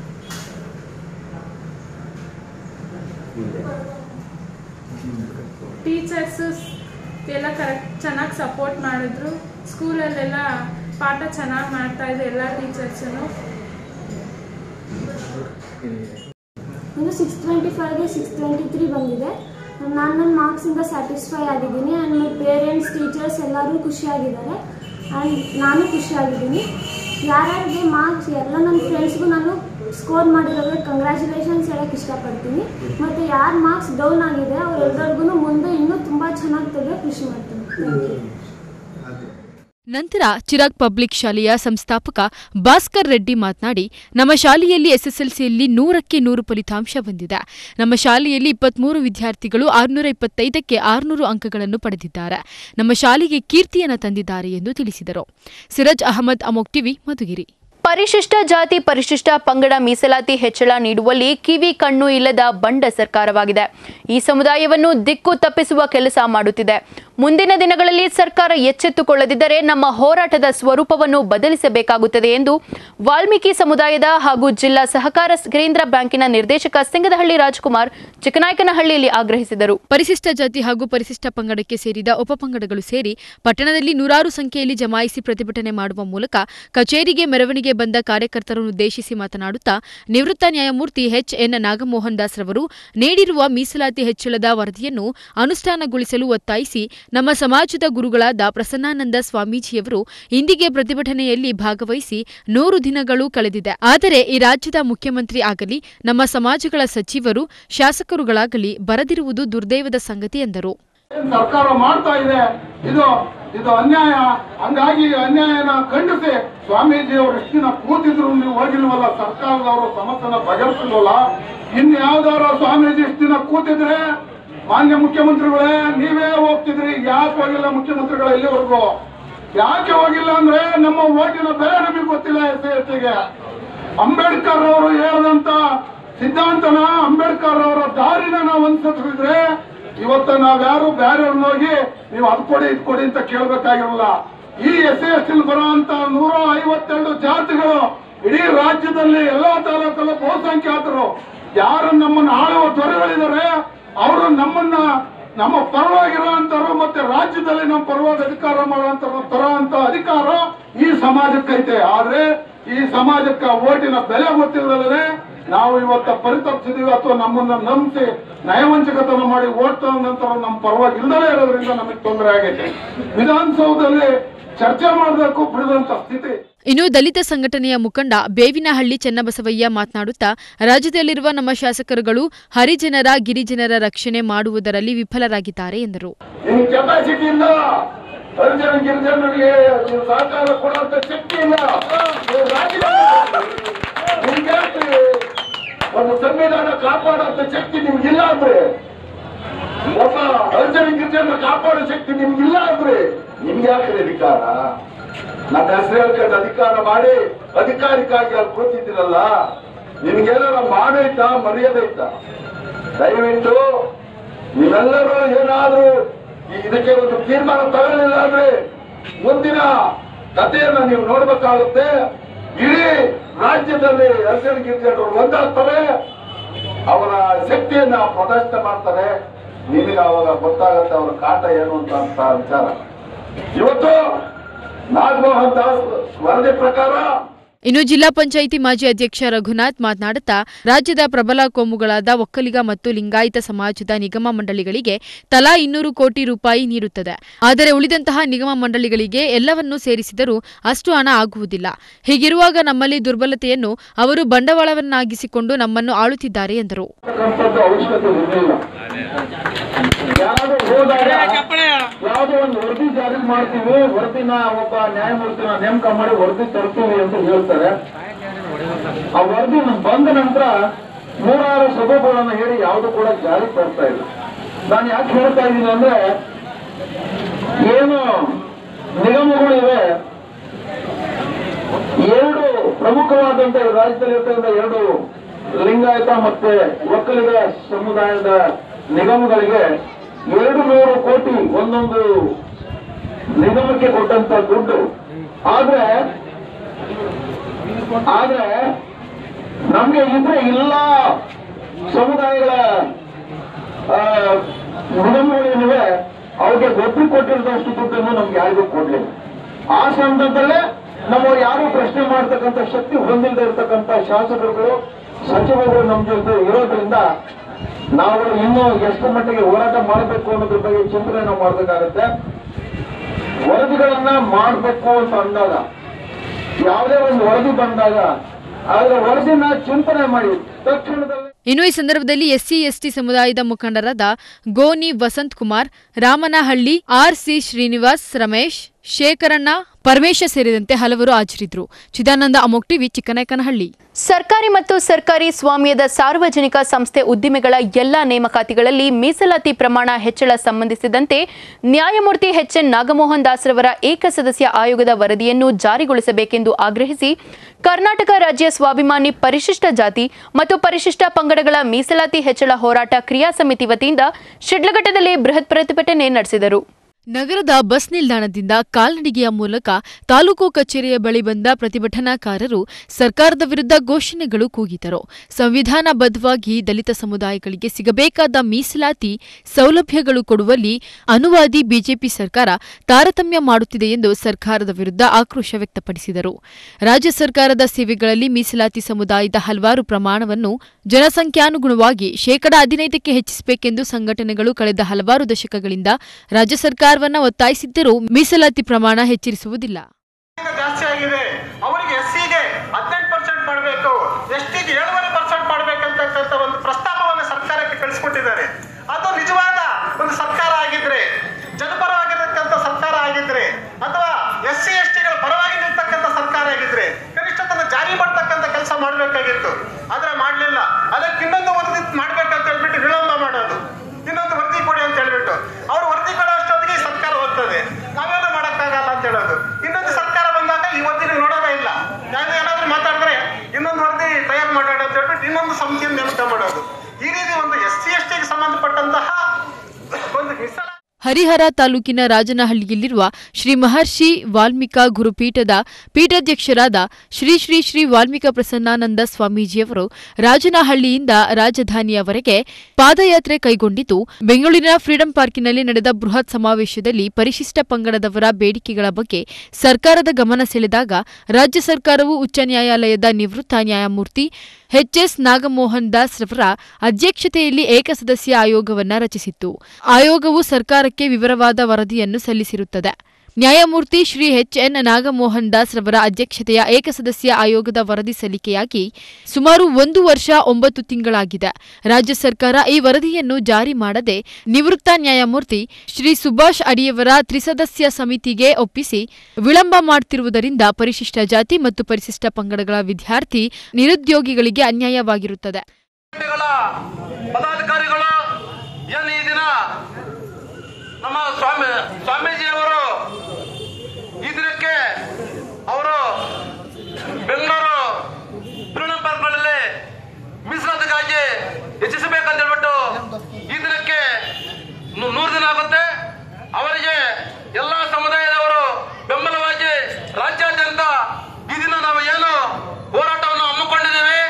[SPEAKER 7] ಟೀಚರ್ಸು ಎಲ್ಲ ಕರೆಕ್ಟ್ ಚೆನ್ನಾಗಿ ಸಪೋರ್ಟ್ ಮಾಡಿದ್ರು ಸ್ಕೂಲಲ್ಲೆಲ್ಲ ಪಾಠ ಚೆನ್ನಾಗಿ ಮಾಡ್ತಾಯಿದ್ರು ಎಲ್ಲ ಟೀಚರ್ಸೂ
[SPEAKER 9] ಇನ್ನು ಸಿಕ್ಸ್ ಟ್ವೆಂಟಿ ಫೈವ್ಗೆ ಸಿಕ್ಸ್ ಟ್ವೆಂಟಿ ತ್ರೀ ಬಂದಿದೆ ನಾನು ನನ್ನ ಮಾರ್ಕ್ಸಿಂದ ಸ್ಯಾಟಿಸ್ಫೈ ಆಗಿದ್ದೀನಿ ಆ್ಯಂಡ್ ಮೈ ಪೇರೆಂಟ್ಸ್ ಟೀಚರ್ಸ್ ಎಲ್ಲರೂ ಖುಷಿಯಾಗಿದ್ದಾರೆ ಆ್ಯಂಡ್ ನಾನು ಖುಷಿಯಾಗಿದ್ದೀನಿ ಯಾರ್ಯಾರಿಗೆ ಮಾರ್ಕ್ಸ್ ಎಲ್ಲ ನನ್ನ ಫ್ರೆಂಡ್ಸ್ಗೂ ನಾನು ಸ್ಕೋರ್ ಮಾಡಿರೋದ್ರೆ ಕಂಗ್ರ್ಯಾಚುಲೇಷನ್ಸ್ ಹೇಳೋಕ್ಕೆ ಇಷ್ಟಪಡ್ತೀನಿ ಮತ್ತು ಯಾರು ಮಾರ್ಕ್ಸ್ ಡೌನ್ ಆಗಿದೆ ಅವರೆಲ್ಲರಿಗೂ ಮುಂದೆ ಇನ್ನೂ ತುಂಬ ಚೆನ್ನಾಗಿ ತೆಗೆಯೋಕ್ಕೆ ಖುಷಿ ಮಾಡ್ತೀನಿ ಥ್ಯಾಂಕ್ ಯು
[SPEAKER 2] ನಂತರ ಚಿರಾಗ್ ಪಬ್ಲಿಕ್ ಶಾಲೆಯ ಸಂಸ್ಥಾಪಕ ಭಾಸ್ಕರ್ ರೆಡ್ಡಿ ಮಾತನಾಡಿ ನಮ್ಮ ಶಾಲೆಯಲ್ಲಿ ಎಸ್ಎಸ್ಎಲ್ಸಿಯಲ್ಲಿ ನೂರಕ್ಕೆ ನೂರು ಫಲಿತಾಂಶ ಬಂದಿದೆ ನಮ್ಮ ಶಾಲೆಯಲ್ಲಿ ಇಪ್ಪತ್ಮೂರು ವಿದ್ಯಾರ್ಥಿಗಳು ಆರುನೂರ ಇಪ್ಪತ್ತೈದಕ್ಕೆ ಆರುನೂರು ಅಂಕಗಳನ್ನು ಪಡೆದಿದ್ದಾರೆ ನಮ್ಮ ಶಾಲೆಗೆ ಕೀರ್ತಿಯನ್ನು ತಂದಿದ್ದಾರೆ ಎಂದು ತಿಳಿಸಿದರು ಸಿರಾಜ್ ಅಹಮದ್ ಅಮೋಕ್ ಟಿವಿ ಮಧುಗಿರಿ
[SPEAKER 1] ಪರಿಶಿಷ್ಟ ಜಾತಿ ಪರಿಶಿಷ್ಟ ಪಂಗಡ ಮೀಸಲಾತಿ ಹೆಚ್ಚಳ ನೀಡುವಲ್ಲಿ ಕಿವಿ ಕಣ್ಣು ಇಲ್ಲದ ಬಂಡ ಸರ್ಕಾರವಾಗಿದೆ ಈ ಸಮುದಾಯವನ್ನು ದಿಕ್ಕು ತಪ್ಪಿಸುವ ಕೆಲಸ ಮಾಡುತ್ತಿದೆ ಮುಂದಿನ ದಿನಗಳಲ್ಲಿ ಸರ್ಕಾರ ಎಚ್ಚೆತ್ತುಕೊಳ್ಳದಿದ್ದರೆ ನಮ್ಮ ಹೋರಾಟದ ಸ್ವರೂಪವನ್ನು ಬದಲಿಸಬೇಕಾಗುತ್ತದೆ ಎಂದು ವಾಲ್ಮೀಕಿ ಸಮುದಾಯದ ಹಾಗೂ ಜಿಲ್ಲಾ ಸಹಕಾರ ಕೇಂದ್ರ ಬ್ಯಾಂಕಿನ ನಿರ್ದೇಶಕ ಸಿಂಗದಹಳ್ಳಿ ರಾಜ್ಕುಮಾರ್ ಚಿಕ್ಕನಾಯಕನಹಳ್ಳಿಯಲ್ಲಿ ಆಗ್ರಹಿಸಿದರು
[SPEAKER 2] ಪರಿಶಿಷ್ಟ ಜಾತಿ ಹಾಗೂ ಪರಿಶಿಷ್ಟ ಪಂಗಡಕ್ಕೆ ಸೇರಿದ ಉಪಪಂಗಡಗಳು ಸೇರಿ ಪಟ್ಟಣದಲ್ಲಿ ನೂರಾರು ಸಂಖ್ಯೆಯಲ್ಲಿ ಜಮಾಯಿಸಿ ಪ್ರತಿಭಟನೆ ಮಾಡುವ ಮೂಲಕ ಕಚೇರಿಗೆ ಮೆರವಣಿಗೆ ಬಂದ ಕಾರ್ಯಕರ್ತರನ್ನು ಉದ್ದೇಶಿಸಿ ಮಾತನಾಡುತ್ತಾ ನಿವೃತ್ತ ನ್ಯಾಯಮೂರ್ತಿ ಎಚ್ ಎನ್ ನಾಗಮೋಹನ್ ದಾಸ್ ರವರು ನೀಡಿರುವ ಮೀಸಲಾತಿ ಹೆಚ್ಚಳದ ವರದಿಯನ್ನು ಅನುಷ್ಠಾನಗೊಳಿಸಲು ಒತ್ತಾಯಿಸಿ ನಮ್ಮ ಸಮಾಜದ ಗುರುಗಳಾದ ಪ್ರಸನ್ನಾನಂದ ಸ್ವಾಮೀಜಿಯವರು ಇಂದಿಗೆ ಪ್ರತಿಭಟನೆಯಲ್ಲಿ ಭಾಗವಹಿಸಿ ನೂರು ದಿನಗಳು ಕಳೆದಿದೆ ಆದರೆ ಈ ರಾಜ್ಯದ ಮುಖ್ಯಮಂತ್ರಿ ಆಗಲಿ ನಮ್ಮ ಸಮಾಜಗಳ ಸಚಿವರು ಶಾಸಕರುಗಳಾಗಲಿ ಬರದಿರುವುದು ದುರ್ದೈವದ ಸಂಗತಿ ಎಂದರು
[SPEAKER 10] ಏನ್ ಸರ್ಕಾರ ಮಾಡ್ತಾ ಇದೆ ಇದು ಇದು ಅನ್ಯಾಯ ಹಂಗಾಗಿ ಈ ಅನ್ಯಾಯನ ಖಂಡಿಸಿ ಸ್ವಾಮೀಜಿ ಅವರು ಎಷ್ಟು ದಿನ ಕೂತಿದ್ರು ನೀವು ಹೋಗಿಲ್ವಲ್ಲ ಸರ್ಕಾರದವರು ಸಮಸ್ಯೆನ ಬಗೆಹರಿಸಲ್ವಲ್ಲ ಇನ್ ಯಾವ್ದಾರ ಸ್ವಾಮೀಜಿ ಇಷ್ಟು ದಿನ ಕೂತಿದ್ರೆ ಮಾನ್ಯ ಮುಖ್ಯಮಂತ್ರಿಗಳೇ ನೀವೇ ಹೋಗ್ತಿದ್ರಿ ಯಾಕೆ ಹೋಗಿಲ್ಲ ಮುಖ್ಯಮಂತ್ರಿಗಳು ಇಲ್ಲಿವರೆಗೂ ಯಾಕೆ ಹೋಗಿಲ್ಲ ಅಂದ್ರೆ ನಮ್ಮ ಓಟಿನ ಬೆಲೆ ನಮಗೆ ಗೊತ್ತಿಲ್ಲ ಎಸ್ ಸಿ ಅಂಬೇಡ್ಕರ್ ಅವರು ಹೇಳಿದಂತ ಸಿದ್ಧಾಂತನ ಅಂಬೇಡ್ಕರ್ ಅವರ ದಾರಿನ ನಾವು ಅನುಸರಿಸಿದ್ರೆ ಇವತ್ತು ನಾವ್ಯಾರು ಬೇರೆಯವ್ರನ್ನ ಹೋಗಿ ನೀವು ಅದ್ ಕೊಡಿ ಇದ್ ಕೊಡಿ ಅಂತ ಕೇಳ್ಬೇಕಾಗಿರಲ್ಲ ಈ ಎಸ್ ಎಸ್ ಟಿ ಬರುವಂತ ನೂರ ಐವತ್ತೆರಡು ಜಾತಿಗಳು ಇಡೀ ರಾಜ್ಯದಲ್ಲಿ ಎಲ್ಲಾ ತಾಲೂಕಲ್ಲೂ ಬಹುಸಂಖ್ಯಾತರು ಯಾರು ನಮ್ಮನ್ನ ಆಳುವ ದೊರೆಗಳಿದ್ದಾರೆ ಅವರು ನಮ್ಮನ್ನ ನಮ್ಮ ಪರವಾಗಿರುವಂತರು ಮತ್ತೆ ರಾಜ್ಯದಲ್ಲಿ ನಮ್ಮ ಪರವಾಗಿ ಅಧಿಕಾರ ಮಾಡುವಂತ ತರುವಂತ ಅಧಿಕಾರ ಈ ಸಮಾಜಕ್ಕೈತೆ ಆದ್ರೆ ಈ ಸಮಾಜಕ್ಕೆ ಓಟಿನ ಬೆಲೆ ಗೊತ್ತಿಲ್ಲದಲ್ಲೇ ನಾವು ಇವತ್ತ ಪರಿತಪ್ಸಿದೀವಿ ಅಥವಾ ನಮ್ಮನ್ನ ನಂಬಿಸಿ ನಯವಂಚಕತನ ಮಾಡಿ ಓಟ್ ನಂತರ ನಮ್ಮ ಪರವಾಗಿ ಇಲ್ದಲೇ ಇರೋದ್ರಿಂದ ನಮಗೆ ತೊಂದರೆ ಆಗೈತೆ ವಿಧಾನಸೌಧದಲ್ಲಿ ಚರ್ಚೆ ಮಾಡಬೇಕು ಬಿಡದಂತ ಸ್ಥಿತಿ
[SPEAKER 2] ಇನ್ನು ದಲಿತ ಸಂಘಟನೆಯ ಮುಖಂಡ ಬೇವಿನಹಳ್ಳಿ ಚನ್ನಬಸವಯ್ಯ ಮಾತನಾಡುತ್ತಾ ರಾಜ್ಯದಲ್ಲಿರುವ ನಮ್ಮ ಶಾಸಕರುಗಳು ಹರಿಜನರ ಗಿರಿಜನರ ರಕ್ಷಣೆ ಮಾಡುವುದರಲ್ಲಿ ವಿಫಲರಾಗಿದ್ದಾರೆ ಎಂದರು
[SPEAKER 10] ನಿಮ್ ಕೆಪಾಸಿಟಿ ಇಲ್ಲ ಹರಿಜನ ಗಿರಿಜನರಿಗೆ ನೀವು ಸಹಕಾರ ಕೊಡುವಂತ ಶಕ್ತಿ ಇಲ್ಲ ನೀವು ರಾಜಕೀಯ ನಿಮ್ಗೆ ಒಂದು ಸಂವಿಧಾನ ಕಾಪಾಡುವಂತ ಶಕ್ತಿ ನಿಮ್ಗಿಲ್ಲ ಅಂದ್ರೆ ಒಬ್ಬ ಅರ್ಜನ ಗಿರ್ಜನ ಕಾಪಾಡೋ ಶಕ್ತಿ ನಿಮ್ಗಿಲ್ಲ ಅಂದ್ರೆ ನಿಮ್ಗೆ ಯಾಕೆ ಅಧಿಕಾರ ನನ್ನ ಹೆಸರು ಹೇಳ್ಕೊಂಡು ಅಧಿಕಾರ ಮಾಡಿ ಅಧಿಕಾರಿಕಾಗಿ ಅಲ್ಲಿ ಕೂತಿದ್ದೀರಲ್ಲ ನಿಮ್ಗೇನಾರ ಮಾಡೈತಾ ಮರ್ಯಾದೆ ಐತಾ ದಯವಿಟ್ಟು ನೀವೆಲ್ಲರೂ ಏನಾದ್ರೂ ಈ- ಇದಕ್ಕೆ ಒಂದು ತೀರ್ಮಾನ ತಗೊಳ್ಳಿಲ್ಲ ಅಂದ್ರೆ ಮುಂದಿನ ಕಥೆಯನ್ನ ನೀವು ನೋಡ್ಬೇಕಾಗುತ್ತೆ ಇಡೀ ರಾಜ್ಯದಲ್ಲಿ ಅರ್ಜುನ ಗಿರ್ಜನರು ಒಂದಾಗ್ತಾರೆ ಅವರ ಶಕ್ತಿಯನ್ನ ಪ್ರದರ್ಶನ ಮಾಡ್ತಾರೆ ನಿಮಗೆ ಅವಾಗ ಗೊತ್ತಾಗತ್ತೆ ಅವರ ಕಾಟ ಏನು ಅಂತ ಅಂತ ವಿಚಾರ ಇವತ್ತು ನಾಗಮೋಹನ್ ದಾಸ್ ವರದಿ ಪ್ರಕಾರ
[SPEAKER 2] ಇನ್ನು ಜಿಲ್ಲಾ ಪಂಚಾಯಿತಿ ಮಾಜಿ ಅಧ್ಯಕ್ಷ ರಘುನಾಥ್ ಮಾತನಾಡುತ್ತಾ ರಾಜ್ಯದ ಪ್ರಬಲ ಕೋಮುಗಳಾದ ಒಕ್ಕಲಿಗ ಮತ್ತು ಲಿಂಗಾಯತ ಸಮಾಜದ ನಿಗಮ ಮಂಡಳಿಗಳಿಗೆ ತಲಾ ಇನ್ನೂರು ಕೋಟಿ ರೂಪಾಯಿ ನೀಡುತ್ತದೆ ಆದರೆ ಉಳಿದಂತಹ ನಿಗಮ ಮಂಡಳಿಗಳಿಗೆ ಎಲ್ಲವನ್ನೂ ಸೇರಿಸಿದರೂ ಅಷ್ಟು ಹಣ ಆಗುವುದಿಲ್ಲ ಹೀಗಿರುವಾಗ ನಮ್ಮಲ್ಲಿ ದುರ್ಬಲತೆಯನ್ನು ಅವರು ಬಂಡವಾಳವನ್ನಾಗಿಸಿಕೊಂಡು ನಮ್ಮನ್ನು ಆಳುತ್ತಿದ್ದಾರೆ ಎಂದರು
[SPEAKER 10] ಅಂತಕ್ಕಂಥದ್ದು ಅವಶ್ಯಕತೆ ಇರಲಿಲ್ಲ ಯಾರು ಹೋದಾಗ ಯಾವುದೋ ಒಂದು ವರದಿ ಜಾರಿ ಮಾಡ್ತೀವಿ ವರದಿನ ಒಬ್ಬ ನ್ಯಾಯಮೂರ್ತಿನ ನೇಮಕ ಮಾಡಿ ವರದಿ ತರ್ತೀವಿ ಅಂತ ಹೇಳ್ತಾರೆ ಆ ವರದಿ ಬಂದ ನಂತರ ನೂರಾರು ಸಭೆಗಳನ್ನ ಹೇಳಿ ಯಾವುದು ಕೂಡ ಜಾರಿ ತರ್ತಾ ಇಲ್ಲ ನಾನು ಯಾಕೆ ಹೇಳ್ತಾ ಇದ್ದೀನಿ ಅಂದ್ರೆ ಏನು ನಿಗಮಗಳಿವೆ ಎರಡು ಪ್ರಮುಖವಾದಂತ ಈ ರಾಜ್ಯದಲ್ಲಿ ಇರ್ತಕ್ಕಂಥ ಎರಡು ಲಿಂಗಾಯತ ಮತ್ತೆ ಒಕ್ಕಲಿಗ ಸಮುದಾಯದ ನಿಗಮಗಳಿಗೆ ಎರಡು ನೂರು ಕೋಟಿ ಒಂದೊಂದು ನಿಗಮಕ್ಕೆ ಕೊಟ್ಟಂತ ದುಡ್ಡು ಆದ್ರೆ ಆದ್ರೆ ನಮ್ಗೆ ಇದ್ರೆ ಇಲ್ಲ ಸಮುದಾಯಗಳ ಆ, ನಿಗಮಗಳೇನಿವೆ ಅವ್ರಿಗೆ ಒಪ್ಪಿಗೆ ಕೊಟ್ಟಿರೋದಷ್ಟು ದುಡ್ಡನ್ನು ನಮ್ಗೆ ಯಾರಿಗೂ ಕೊಡ್ಲಿಲ್ಲ ಆ ಸಂದರ್ಭದಲ್ಲೇ ನಮ್ಮವ್ರು ಯಾರು ಪ್ರಶ್ನೆ ಮಾಡ್ತಕ್ಕಂಥ ಶಕ್ತಿ ಹೊಂದಿಲ್ಲದೆ ಇರ್ತಕ್ಕಂಥ ಶಾಸಕರುಗಳು ಸಚಿವರುಗಳು ನಮ್ಮ ಜೊತೆ ಇರೋದ್ರಿಂದ ನಾವು ಇನ್ನೂ ಎಷ್ಟು ಮಟ್ಟಿಗೆ ಹೋರಾಟ ಮಾಡಬೇಕು ಅನ್ನೋದ್ರ ಬಗ್ಗೆ ಚಿಂತನೆ ನಾವು ಮಾಡಬೇಕಾಗತ್ತೆ ವರದಿಗಳನ್ನ ಮಾಡಬೇಕು ಅಂತ ಅಂದಾಗ ಯಾವುದೇ ಒಂದು ವರದಿ ಬಂದಾಗ ಅದರ ವರದಿನ ಚಿಂತನೆ ಮಾಡಿ ತಕ್ಷಣದಲ್ಲಿ
[SPEAKER 2] ಇನ್ನು ಈ ಸಂದರ್ಭದಲ್ಲಿ ಎಸ್ಸಿ ಎಸ್ಟಿ ಸಮುದಾಯದ ಮುಖಂಡರಾದ ಗೋನಿ ವಸಂತ್ ಕುಮಾರ್ ರಾಮನಹಳ್ಳಿ ಆರ್ಸಿ ಶ್ರೀನಿವಾಸ್ ರಮೇಶ್ ಶೇಖರಣ್ಣ ಪರಮೇಶ ಸೇರಿದಂತೆ ಹಲವರು ಹಾಜರಿದ್ದರು ಚಿದಾನಂದ ಅಮೋಕ್ ಟಿವಿ ಚಿಕ್ಕನಾಯಕನಹಳ್ಳಿ
[SPEAKER 1] ಸರ್ಕಾರಿ ಮತ್ತು ಸರ್ಕಾರಿ ಸ್ವಾಮ್ಯದ ಸಾರ್ವಜನಿಕ ಸಂಸ್ಥೆ ಉದ್ದಿಮೆಗಳ ಎಲ್ಲ ನೇಮಕಾತಿಗಳಲ್ಲಿ ಮೀಸಲಾತಿ ಪ್ರಮಾಣ ಹೆಚ್ಚಳ ಸಂಬಂಧಿಸಿದಂತೆ ನ್ಯಾಯಮೂರ್ತಿ ಎಚ್ಎನ್ ನಾಗಮೋಹನ್ ದಾಸ್ರವರ ಏಕಸದಸ್ಯ ಆಯೋಗದ ವರದಿಯನ್ನು ಜಾರಿಗೊಳಿಸಬೇಕೆಂದು ಆಗ್ರಹಿಸಿ ಕರ್ನಾಟಕ ರಾಜ್ಯ ಸ್ವಾಭಿಮಾನಿ ಪರಿಶಿಷ್ಟ ಜಾತಿ ಮತ್ತು ಪರಿಶಿಷ್ಟ ಪಂಗಡಗಳ ಮೀಸಲಾತಿ ಹೆಚ್ಚಳ ಹೋರಾಟ ಕ್ರಿಯಾ ಸಮಿತಿ ವತಿಯಿಂದ ಶಿಡ್ಲಘಟ್ಟದಲ್ಲಿ ಬೃಹತ್ ಪ್ರತಿಭಟನೆ ನಡೆಸಿದರು
[SPEAKER 2] ನಗರದ ಬಸ್ ನಿಲ್ದಾಣದಿಂದ ಕಾಲ್ನಡಿಗೆಯ ಮೂಲಕ ತಾಲೂಕು ಕಚೇರಿಯ ಬಳಿ ಬಂದ ಪ್ರತಿಭಟನಾಕಾರರು ಸರ್ಕಾರದ ವಿರುದ್ಧ ಘೋಷಣೆಗಳು ಕೂಗಿದರು ಸಂವಿಧಾನಬದ್ಧವಾಗಿ ದಲಿತ ಸಮುದಾಯಗಳಿಗೆ ಸಿಗಬೇಕಾದ ಮೀಸಲಾತಿ ಸೌಲಭ್ಯಗಳು ಕೊಡುವಲ್ಲಿ ಅನುವಾದಿ ಬಿಜೆಪಿ ಸರ್ಕಾರ ತಾರತಮ್ಯ ಮಾಡುತ್ತಿದೆ ಎಂದು ಸರ್ಕಾರದ ವಿರುದ್ಧ ಆಕ್ರೋಶ ವ್ಯಕ್ತಪಡಿಸಿದರು ರಾಜ್ಯ ಸರ್ಕಾರದ ಸೇವೆಗಳಲ್ಲಿ ಮೀಸಲಾತಿ ಸಮುದಾಯದ ಹಲವಾರು ಪ್ರಮಾಣವನ್ನು ಜನಸಂಖ್ಯಾನುಗುಣವಾಗಿ ಶೇಕಡ ಹದಿನೈದಕ್ಕೆ ಹೆಚ್ಚಿಸಬೇಕೆಂದು ಸಂಘಟನೆಗಳು ಕಳೆದ ಹಲವಾರು ದಶಕಗಳಿಂದ ರಾಜ್ಯ ಸರ್ಕಾರವನ್ನ ಒತ್ತಾಯಿಸಿದ್ದರೂ ಮೀಸಲಾತಿ ಪ್ರಮಾಣ ಹೆಚ್ಚಿಸುವುದಿಲ್ಲ
[SPEAKER 10] ಜಾಸ್ತಿ ಆಗಿದೆ ಅವರಿಗೆ ಎಸ್ ಸಿಗೆ ಹದಿನೆಂಟು ಪರ್ಸೆಂಟ್ ಮಾಡಬೇಕು ಎಸ್ ಟಿಗೆ ಏಳುವರೆ ಪರ್ಸೆಂಟ್ ಮಾಡಬೇಕಂತಕ್ಕಂಥ ಒಂದು ಪ್ರಸ್ತಾಪವನ್ನು ಸರ್ಕಾರಕ್ಕೆ ಕಳಿಸ್ಕೊಟ್ಟಿದ್ದಾರೆ ಅದು ನಿಜವಾದ ಒಂದು ಸರ್ಕಾರ ಆಗಿದ್ರೆ ಜನಪರವಾಗಿರತಕ್ಕಂಥ ಸರ್ಕಾರ ಆಗಿದ್ರೆ ಅಥವಾ ಎಸ್ ಸಿ ಎಸ್ ಟಿಗಳ ಪರವಾಗಿ ನಿಲ್ತಕ್ಕಂಥ ಸರ್ಕಾರ ಆಗಿದ್ರೆ ಕನಿಷ್ಠ ತನ್ನ ಜಾರಿ ಮಾಡ್ತಕ್ಕಂಥ ಕೆಲಸ ಮಾಡಬೇಕಾಗಿತ್ತು ಆದ್ರೆ ಮಾಡಲಿಲ್ಲ ಅದಕ್ಕೆ ಇನ್ನೊಂದು ವರದಿ ಮಾಡ್ಬೇಕಂತ ಹೇಳ್ಬಿಟ್ಟು ವಿಳಂಬ ಮಾಡೋದು ಇನ್ನೊಂದು ವರದಿ ಕೊಡಿ ಅಂತ ಹೇಳ್ಬಿಟ್ಟು ಅವ್ರು ವರದಿ ಕೊಡೋ ಅಷ್ಟೊತ್ತಿಗೆ ಈ ಸರ್ಕಾರ ಹೋಗ್ತದೆ ನಾವೇನು ಮಾಡಕ್ಕಾಗಲ್ಲ ಅಂತ ಹೇಳೋದು ಇನ್ನೊಂದು ಸರ್ಕಾರ ಬಂದಾಗ ಈ ವರದಿನ ನೋಡೋದೇ ಇಲ್ಲ ಯಾರು ಏನಾದ್ರು ಮಾತಾಡಿದ್ರೆ ಇನ್ನೊಂದು ವರದಿ ತಯಾರು ಮಾಡೋಣ ಅಂತ ಹೇಳ್ಬಿಟ್ಟು ಇನ್ನೊಂದು ಸಮಿತಿಯನ್ನು ನೇಮಕ ಮಾಡೋದು ಈ ರೀತಿ ಒಂದು ಎಸ್ ಸಿ ಎಸ್ ಟಿಗೆ ಸಂಬಂಧಪಟ್ಟಂತಹ ಒಂದು ಮೀಸಲಾತಿ
[SPEAKER 2] ಹರಿಹರ ತಾಲೂಕಿನ ರಾಜನಹಳ್ಳಿಯಲ್ಲಿರುವ ಶ್ರೀ ಮಹರ್ಷಿ ವಾಲ್ಮೀಕ ಗುರುಪೀಠದ ಪೀಠಾಧ್ಯಕ್ಷರಾದ ಶ್ರೀ ಶ್ರೀ ಶ್ರೀ ವಾಲ್ಮೀಕ ಪ್ರಸನ್ನಾನಂದ ಸ್ವಾಮೀಜಿಯವರು ರಾಜನಹಳ್ಳಿಯಿಂದ ರಾಜಧಾನಿಯವರೆಗೆ ಪಾದಯಾತ್ರೆ ಕೈಗೊಂಡಿದ್ದು ಬೆಂಗಳೂರಿನ ಫ್ರೀಡಂ ಪಾರ್ಕಿನಲ್ಲಿ ನಡೆದ ಬೃಹತ್ ಸಮಾವೇಶದಲ್ಲಿ ಪರಿಶಿಷ್ಟ ಪಂಗಡದವರ ಬೇಡಿಕೆಗಳ ಬಗ್ಗೆ ಸರ್ಕಾರದ ಗಮನ ಸೆಳೆದಾಗ ರಾಜ್ಯ ಸರ್ಕಾರವು ಉಚ್ಚ ನ್ಯಾಯಾಲಯದ ನಿವೃತ್ತ ನ್ಯಾಯಮೂರ್ತಿ ಎಚ್ಎಸ್ ನಾಗಮೋಹನ್ ದಾಸ್ ರವರ ಅಧ್ಯಕ್ಷತೆಯಲ್ಲಿ ಏಕಸದಸ್ಯ ಆಯೋಗವನ್ನು ರಚಿಸಿತ್ತು ಆಯೋಗವು ಸರ್ಕಾರಕ್ಕೆ ವಿವರವಾದ ವರದಿಯನ್ನು ಸಲ್ಲಿಸಿರುತ್ತದೆ ನ್ಯಾಯಮೂರ್ತಿ ಶ್ರೀ ಎಚ್ ಎನ್ ನಾಗಮೋಹನ್ ದಾಸ್ ರವರ ಅಧ್ಯಕ್ಷತೆಯ ಏಕಸದಸ್ಯ ಆಯೋಗದ ವರದಿ ಸಲ್ಲಿಕೆಯಾಗಿ ಸುಮಾರು ಒಂದು ವರ್ಷ ಒಂಬತ್ತು ತಿಂಗಳಾಗಿದೆ ರಾಜ್ಯ ಸರ್ಕಾರ ಈ ವರದಿಯನ್ನು ಜಾರಿ ಮಾಡದೆ ನಿವೃತ್ತ ನ್ಯಾಯಮೂರ್ತಿ ಶ್ರೀ ಸುಭಾಷ್ ಅಡಿಯವರ ತ್ರಿಸದಸ್ಯ ಸಮಿತಿಗೆ ಒಪ್ಪಿಸಿ ವಿಳಂಬ ಮಾಡುತ್ತಿರುವುದರಿಂದ ಪರಿಶಿಷ್ಟ ಜಾತಿ ಮತ್ತು ಪರಿಶಿಷ್ಟ ಪಂಗಡಗಳ ವಿದ್ಯಾರ್ಥಿ ನಿರುದ್ಯೋಗಿಗಳಿಗೆ ಅನ್ಯಾಯವಾಗಿರುತ್ತದೆ
[SPEAKER 11] ಪದಾಧಿಕಾರಿಗಳು ಏನು ಈ ದಿನ ನಮ್ಮ ಸ್ವಾಮಿ ಸ್ವಾಮೀಜಿಯವರು ಈ ದಿನಕ್ಕೆ ಅವರು ಬೆಂಗಳೂರು ಪ್ರೀಣಂ ಪಾರ್ಕ್ಗಳಲ್ಲಿ ಮೀಸಲಾತಿಗಾಗಿ ಹೆಚ್ಚಿಸಬೇಕಂತ ಹೇಳ್ಬಿಟ್ಟು ಈ ದಿನಕ್ಕೆ ನೂ- ನೂರು ದಿನ ಆಗುತ್ತೆ ಅವರಿಗೆ ಎಲ್ಲ ಸಮುದಾಯದವರು ಬೆಂಬಲವಾಗಿ ರಾಜ್ಯಾದ್ಯಂತ ಈ ದಿನ ನಾವು ಏನು ಹೋರಾಟವನ್ನು ಹಮ್ಮಿಕೊಂಡಿದ್ದೇವೆ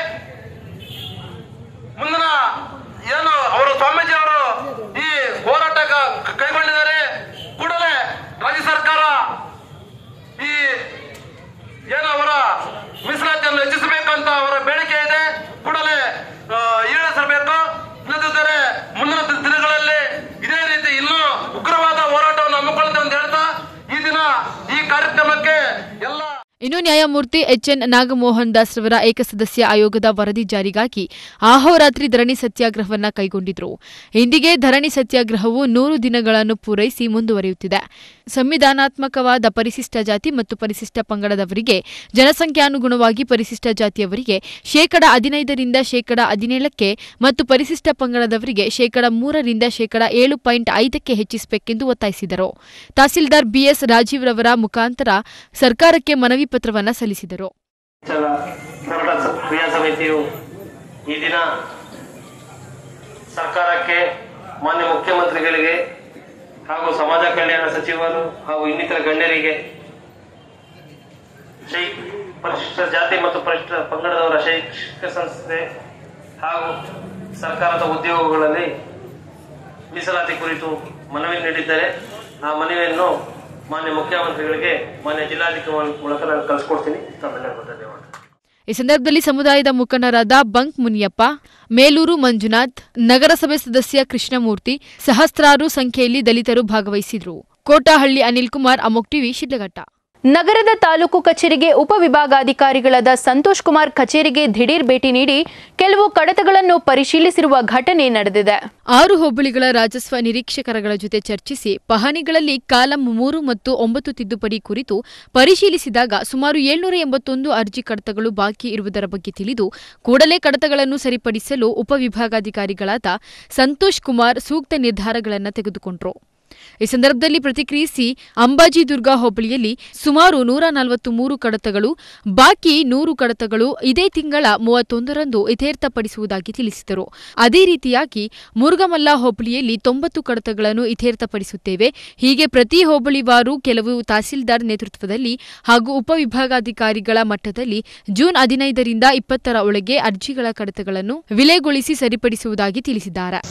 [SPEAKER 11] ಮುಂದಿನ ಏನು ಅವರು ಸ್ವಾಮೀಜಿ ಅವರು ಈ ಹೋರಾಟ ಕ- ಕೈಗೊಂಡಿದ್ದಾರೆ ಕೂಡಲೇ ರಾಜ್ಯ ಸರ್ಕಾರ ಈ ಏನು ಅವರ ಮೀಸಲಾತಿಯನ್ನು ಹೆಚ್ಚಿಸಬೇಕಂತ ಅವರ ಬೇಡಿಕೆ ಇದೆ ಕೂಡಲೇ ಆ, ಈಡೇರಿಸಬೇಕು ಇಲ್ಲದಿದ್ದರೆ ಮುಂದಿನ ದಿ- ದಿನಗಳಲ್ಲಿ ಇದೇ ರೀತಿ ಇನ್ನೂ ಉಗ್ರವಾದ ಹೋರಾಟವನ್ನು ಹಮ್ಮಿಕೊಳ್ಳುತ್ತೇವೆ ಅಂತ ಹೇಳ್ತಾ ಈ ದಿನ ಈ ಕಾರ್ಯಕ್ರಮಕ್ಕೆ ಎಲ್ಲ
[SPEAKER 2] ಇನ್ನು ನ್ಯಾಯಮೂರ್ತಿ ಎಚ್ಎನ್ ನಾಗಮೋಹನ್ ದಾಸ್ ರವರ ಏಕಸದಸ್ಯ ಆಯೋಗದ ವರದಿ ಜಾರಿಗಾಗಿ ಅಹೋರಾತ್ರಿ ಧರಣಿ ಸತ್ಯಾಗ್ರಹವನ್ನ ಕೈಗೊಂಡಿದ್ರು ಇಂದಿಗೆ ಧರಣಿ ಸತ್ಯಾಗ್ರಹವು ನೂರು ದಿನಗಳನ್ನು ಪೂರೈಸಿ ಮುಂದುವರಿಯುತ್ತಿದೆ ಸಂವಿಧಾನಾತ್ಮಕವಾದ ಪರಿಶಿಷ್ಟ ಜಾತಿ ಮತ್ತು ಪರಿಶಿಷ್ಟ ಪಂಗಡದವರಿಗೆ ಜನಸಂಖ್ಯಾನುಗುಣವಾಗಿ ಪರಿಶಿಷ್ಟ ಜಾತಿಯವರಿಗೆ ಶೇಕಡ ಹದಿನೈದರಿಂದ ಶೇಕಡ ಹದಿನೇಳಕ್ಕೆ ಮತ್ತು ಪರಿಶಿಷ್ಟ ಪಂಗಡದವರಿಗೆ ಶೇಕಡ ಮೂರರಿಂದ ಶೇಕಡ ಏಳು ಪಾಯಿಂಟ್ ಐದಕ್ಕೆ ಹೆಚ್ಚಿಸಬೇಕೆಂದು ಒತ್ತಾಯಿಸಿದರು ತಹಸೀಲ್ದಾರ್ ಬಿಎಸ್ ರಾಜೀವ್ ರವರ ಮುಖಾಂತರ ಸರ್ಕಾರಕ್ಕೆ ಮನವಿ ಪತ್ರವನ್ನ ಸಲ್ಲಿಸಿದರು
[SPEAKER 12] ಚಲ ಹೋರಾಟ ಸ- ಕ್ರಿಯಾ ಸಮಿತಿಯು ಈ ದಿನ ಸರ್ಕಾರಕ್ಕೆ ಮಾನ್ಯ ಮುಖ್ಯಮಂತ್ರಿಗಳಿಗೆ ಹಾಗೂ ಸಮಾಜ ಕಲ್ಯಾಣ ಸಚಿವರು ಹಾಗೂ ಇನ್ನಿತರ ಗಣ್ಯರಿಗೆ ಶೈ ಪರಿಶಿಷ್ಟ ಜಾತಿ ಮತ್ತು ಪರಿಶಿಷ್ಟ ಪಂಗಡದವರ ಶೈಕ್ಷಣಿಕ ಸಂಸ್ಥೆ ಹಾಗೂ ಸರ್ಕಾರದ ಉದ್ಯೋಗಗಳಲ್ಲಿ ಮೀಸಲಾತಿ ಕುರಿತು ಮನವಿ ನೀಡಿದ್ದಾರೆ ಆ ಮನವಿಯನ್ನು ಮಾನ್ಯ ಮುಖ್ಯಮಂತ್ರಿಗಳಿಗೆ ಮಾನ್ಯ ಜಿಲ್ಲಾಧಿಕಾರಿ ಮೂಲಕ ನಾನು ಕಳಿಸ್ಕೊಡ್ತೀನಿ ತಮ್ಮೆಲ್ಲರಿಗೂ ಧನ್ಯವಾದ
[SPEAKER 2] ಈ ಸಂದರ್ಭದಲ್ಲಿ ಸಮುದಾಯದ ಮುಖಂಡರಾದ ಬಂಕ್ ಮುನಿಯಪ್ಪ ಮೇಲೂರು ಮಂಜುನಾಥ್ ನಗರಸಭೆ ಸದಸ್ಯ ಕೃಷ್ಣಮೂರ್ತಿ ಸಹಸ್ರಾರು ಸಂಖ್ಯೆಯಲ್ಲಿ ದಲಿತರು ಭಾಗವಹಿಸಿದ್ರು ಕೋಟಹಳ್ಳಿ ಅನಿಲ್ ಕುಮಾರ್ ಅಮೋಕ್ ಟಿವಿ ಶಿಡ್ಲಘಟ್ಟ
[SPEAKER 1] ನಗರದ ತಾಲೂಕು ಕಚೇರಿಗೆ ಉಪವಿಭಾಗಾಧಿಕಾರಿಗಳಾದ ಸಂತೋಷ್ ಕುಮಾರ್ ಕಚೇರಿಗೆ ದಿಢೀರ್ ಭೇಟಿ ನೀಡಿ ಕೆಲವು ಕಡತಗಳನ್ನು ಪರಿಶೀಲಿಸಿರುವ ಘಟನೆ ನಡೆದಿದೆ
[SPEAKER 2] ಆರು ಹೋಬಳಿಗಳ ರಾಜಸ್ವ ನಿರೀಕ್ಷಕರಗಳ ಜೊತೆ ಚರ್ಚಿಸಿ ಪಹಣಿಗಳಲ್ಲಿ ಕಾಲಂ ಮೂರು ಮತ್ತು ಒಂಬತ್ತು ತಿದ್ದುಪಡಿ ಕುರಿತು ಪರಿಶೀಲಿಸಿದಾಗ ಸುಮಾರು ಏಳ್ನೂರ ಎಂಬತ್ತೊಂದು ಅರ್ಜಿ ಕಡತಗಳು ಬಾಕಿ ಇರುವುದರ ಬಗ್ಗೆ ತಿಳಿದು ಕೂಡಲೇ ಕಡತಗಳನ್ನು ಸರಿಪಡಿಸಲು ಉಪವಿಭಾಗಾಧಿಕಾರಿಗಳಾದ ಸಂತೋಷ್ ಕುಮಾರ್ ಸೂಕ್ತ ನಿರ್ಧಾರಗಳನ್ನು ತೆಗೆದುಕೊಂಡರು ಈ ಸಂದರ್ಭದಲ್ಲಿ ಪ್ರತಿಕ್ರಿಯಿಸಿ ಅಂಬಾಜಿ ದುರ್ಗಾ ಹೋಬಳಿಯಲ್ಲಿ ಸುಮಾರು ನೂರ ನಲವತ್ತು ಮೂರು ಕಡತಗಳು ಬಾಕಿ ನೂರು ಕಡತಗಳು ಇದೇ ತಿಂಗಳ ಮೂವತ್ತೊಂದರಂದು ಇತ್ಯರ್ಥಪಡಿಸುವುದಾಗಿ ತಿಳಿಸಿದರು ಅದೇ ರೀತಿಯಾಗಿ ಮುರುಗಮಲ್ಲ ಹೋಬಳಿಯಲ್ಲಿ ತೊಂಬತ್ತು ಕಡತಗಳನ್ನು ಇತ್ಯರ್ಥಪಡಿಸುತ್ತೇವೆ ಹೀಗೆ ಪ್ರತಿ ಹೋಬಳಿವಾರು ಕೆಲವು ತಹಸೀಲ್ದಾರ್ ನೇತೃತ್ವದಲ್ಲಿ ಹಾಗೂ ಉಪವಿಭಾಗಾಧಿಕಾರಿಗಳ ಮಟ್ಟದಲ್ಲಿ ಜೂನ್ ಹದಿನೈದರಿಂದ ಇಪ್ಪತ್ತರ ಒಳಗೆ ಅರ್ಜಿಗಳ ಕಡತಗಳನ್ನು ವಿಲೆಗೊಳಿಸಿ ಸರಿಪಡಿಸುವುದಾಗಿ ತಿಳಿಸಿದ್ದಾರೆ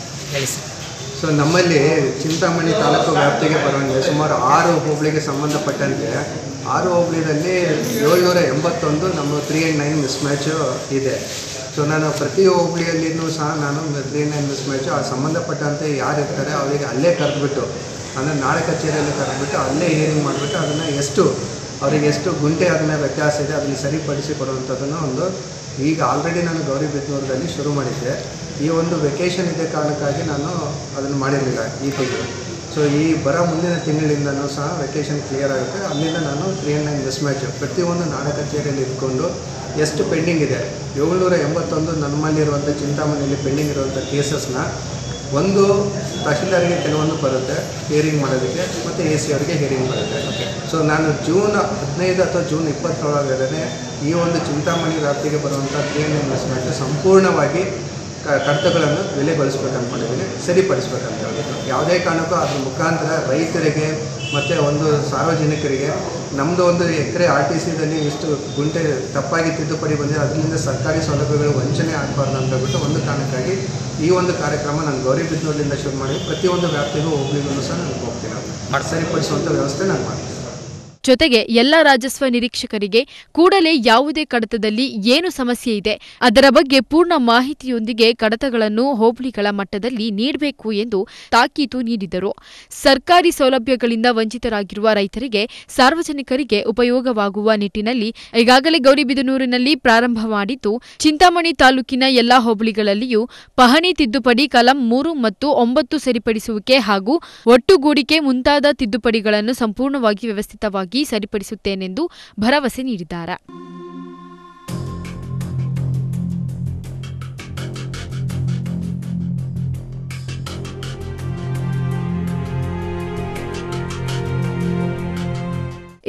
[SPEAKER 13] ಸೊ ನಮ್ಮಲ್ಲಿ ಚಿಂತಾಮಣಿ ತಾಲೂಕು ವ್ಯಾಪ್ತಿಗೆ ಬರುವಂಗೆ ಸುಮಾರು ಆರು ಹೋಬಳಿಗೆ ಸಂಬಂಧಪಟ್ಟಂತೆ ಆರು ಹೋಬಳಿನಲ್ಲಿ ಏಳ್ನೂರ ಎಂಬತ್ತೊಂದು ನಮ್ಮ three and nine mismatch ಇದೆ ಸೊ ನಾನು ಪ್ರತಿ ಹೋಬಳಿಯಲ್ಲಿನೂ ಸಹ ನಾನು ತ್ರೀ ನೈನ್ ಮಿಸ್ ಮ್ಯಾಚು ಆ ಸಂಬಂಧಪಟ್ಟಂತೆ ಯಾರು ಇರ್ತಾರೆ ಅವರಿಗೆ ಅಲ್ಲೇ ಕರೆದ್ಬಿಟ್ಟು ಅಂದರೆ ನಾಳೆ ಕಚೇರಿಯಲ್ಲಿ ಕರೆದ್ಬಿಟ್ಟು ಅಲ್ಲೇ ಹಿಯರಿಂಗ್ ಮಾಡಿಬಿಟ್ಟು ಅದನ್ನು ಎಷ್ಟು ಅವರಿಗೆ ಎಷ್ಟು ಗುಂಟೆ ಅದನ್ನ ವ್ಯತ್ಯಾಸ ಇದೆ ಅದನ್ನು ಸರಿಪಡಿಸಿ ಕೊಡುವಂಥದ್ದನ್ನು ಒಂದು ಈಗ ಆಲ್ರೆಡಿ ನಾನು ಗೌರಿಬಿದನೂರದಲ್ಲಿ ಶುರು ಮಾಡಿದ್ದೆ ಈ ಒಂದು ವೆಕೇಷನ್ ಇದೆ ಕಾರಣಕ್ಕಾಗಿ ನಾನು ಅದನ್ನು ಮಾಡಿರಲಿಲ್ಲ ಈ ತಿಂಗಳು ಸೊ ಈ ಬರೋ ಮುಂದಿನ ತಿಂಗಳಿಂದನೂ ಸಹ ವೆಕೇಷನ್ ಕ್ಲಿಯರ್ ಆಗುತ್ತೆ ಅಲ್ಲಿಂದ ನಾನು three and nine mismatch ಪ್ರತಿಯೊಂದು ನಾಡ ಕಚೇರಿಯಲ್ಲಿ ಇಟ್ಕೊಂಡು ಎಷ್ಟು ಪೆಂಡಿಂಗ್ ಇದೆ ಏಳ್ನೂರ ಎಂಬತ್ತೊಂದು ನಮ್ಮಲ್ಲಿರುವಂಥ ಚಿಂತಾಮಣಿಯಲ್ಲಿ ಪೆಂಡಿಂಗ್ ಇರುವಂಥ ಕೇಸಸ್ನ ಒಂದು ತಹಶೀಲ್ದಾರ್ಗೆ ಕೆಲವೊಂದು ಬರುತ್ತೆ ಹಿಯರಿಂಗ್ ಮಾಡೋದಕ್ಕೆ ಮತ್ತು ಎ ಸಿ ಅವರಿಗೆ ಹಿಯರಿಂಗ್ ಬರುತ್ತೆ ಸೊ ನಾನು ಜೂನ್ ಹದಿನೈದು ಅಥವಾ ಜೂನ್ ಇಪ್ಪತ್ತರೊಳಗಡೆ ಈ ಒಂದು ಚಿಂತಾಮಣಿ ವ್ಯಾಪ್ತಿಗೆ ಬರುವಂಥ three N M S match ಸಂಪೂರ್ಣವಾಗಿ ಕ ಕಡತಗಳನ್ನು ಬೆಲೆಗೊಳಿಸ್ಬೇಕಂತ ಮಾಡಿದ್ದೀನಿ ಸರಿಪಡಿಸ್ಬೇಕಂತ ಹೇಳಿದ್ರು ಯಾವುದೇ ಕಾರಣಕ್ಕೂ ಅದ್ರ ಮುಖಾಂತರ ರೈತರಿಗೆ ಮತ್ತು ಒಂದು ಸಾರ್ವಜನಿಕರಿಗೆ ನಮ್ಮದು ಒಂದು ಎಕರೆ ಆರ್ ಟಿ ಸಿದಲ್ಲಿ ಇಷ್ಟು ಗುಂಟೆ ತಪ್ಪಾಗಿ ತಿದ್ದುಪಡಿ ಬಂದಿದೆ ಅದರಿಂದ ಸರ್ಕಾರಿ ಸೌಲಭ್ಯಗಳು ವಂಚನೆ ಆಗಬಾರ್ದು ಅಂತ ಹೇಳ್ಬಿಟ್ಟು ಒಂದು ಕಾರಣಕ್ಕಾಗಿ ಈ ಒಂದು ಕಾರ್ಯಕ್ರಮ ನಾನು ಗೌರಿಬಿದನೂರಿನಿಂದ ಶುರು ಮಾಡಿ ಪ್ರತಿಯೊಂದು ವ್ಯಾಪ್ತಿಗೂ ಹೋಗ್ಲಿಗೂ ಸಹ ನಾನು ಹೋಗ್ತೀನಿ ಸರಿಪಡಿಸುವಂಥ ವ್ಯವಸ್ಥೆ ನಾನು ಮಾಡ್ತೀನಿ
[SPEAKER 2] ಜೊತೆಗೆ ಎಲ್ಲ ರಾಜಸ್ವ ನಿರೀಕ್ಷಕರಿಗೆ ಕೂಡಲೇ ಯಾವುದೇ ಕಡತದಲ್ಲಿ ಏನು ಸಮಸ್ಯೆ ಇದೆ ಅದರ ಬಗ್ಗೆ ಪೂರ್ಣ ಮಾಹಿತಿಯೊಂದಿಗೆ ಕಡತಗಳನ್ನು ಹೋಬಳಿಗಳ ಮಟ್ಟದಲ್ಲಿ ನೀಡಬೇಕು ಎಂದು ತಾಕೀತು ನೀಡಿದರು ಸರ್ಕಾರಿ ಸೌಲಭ್ಯಗಳಿಂದ ವಂಚಿತರಾಗಿರುವ ರೈತರಿಗೆ ಸಾರ್ವಜನಿಕರಿಗೆ ಉಪಯೋಗವಾಗುವ ನಿಟ್ಟಿನಲ್ಲಿ ಈಗಾಗಲೇ ಗೌರಿಬಿದನೂರಿನಲ್ಲಿ ಪ್ರಾರಂಭ ಮಾಡಿದ್ದು ಚಿಂತಾಮಣಿ ತಾಲೂಕಿನ ಎಲ್ಲಾ ಹೋಬಳಿಗಳಲ್ಲಿಯೂ ಪಹಣಿ ತಿದ್ದುಪಡಿ ಕಲಂ ಮೂರು ಮತ್ತು ಒಂಬತ್ತು ಸರಿಪಡಿಸುವಿಕೆ ಹಾಗೂ ಒಟ್ಟುಗೂಡಿಕೆ ಮುಂತಾದ ತಿದ್ದುಪಡಿಗಳನ್ನು ಸಂಪೂರ್ಣವಾಗಿ ವ್ಯವಸ್ಥಿತವಾಗಿ ಸರಿಪಡಿಸುತ್ತೇನೆಂದು ಭರವಸೆ ನೀಡಿದ್ದಾರೆ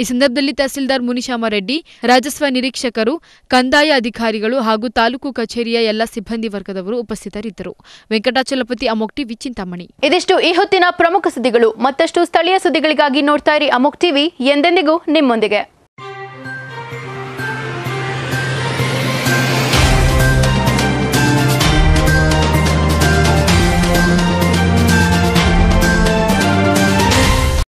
[SPEAKER 2] ಈ ಸಂದರ್ಭದಲ್ಲಿ ತಹಸೀಲ್ದಾರ್ ಮುನಿಶಾಮ ರೆಡ್ಡಿ ರಾಜಸ್ವ ನಿರೀಕ್ಷಕರು ಕಂದಾಯ ಅಧಿಕಾರಿಗಳು ಹಾಗೂ ತಾಲೂಕು ಕಚೇರಿಯ ಎಲ್ಲ ಸಿಬ್ಬಂದಿ ವರ್ಗದವರು ಉಪಸ್ಥಿತರಿದ್ದರು ವೆಂಕಟಾಚಲಪತಿ ಅಮೋಕ್ ಟಿವಿ ಚಿಂತಾಮಣಿ
[SPEAKER 1] ಇದಿಷ್ಟು ಈ ಹೊತ್ತಿನ ಪ್ರಮುಖ ಸುದ್ದಿಗಳು ಮತ್ತಷ್ಟು ಸ್ಥಳೀಯ ಸುದ್ದಿಗಳಿಗಾಗಿ ನೋಡ್ತಾ ಇರಿ ಅಮೋಕ್ ಟಿವಿ ಎಂದೆಂದಿಗೂ ನಿಮ್ಮೊಂದಿಗೆ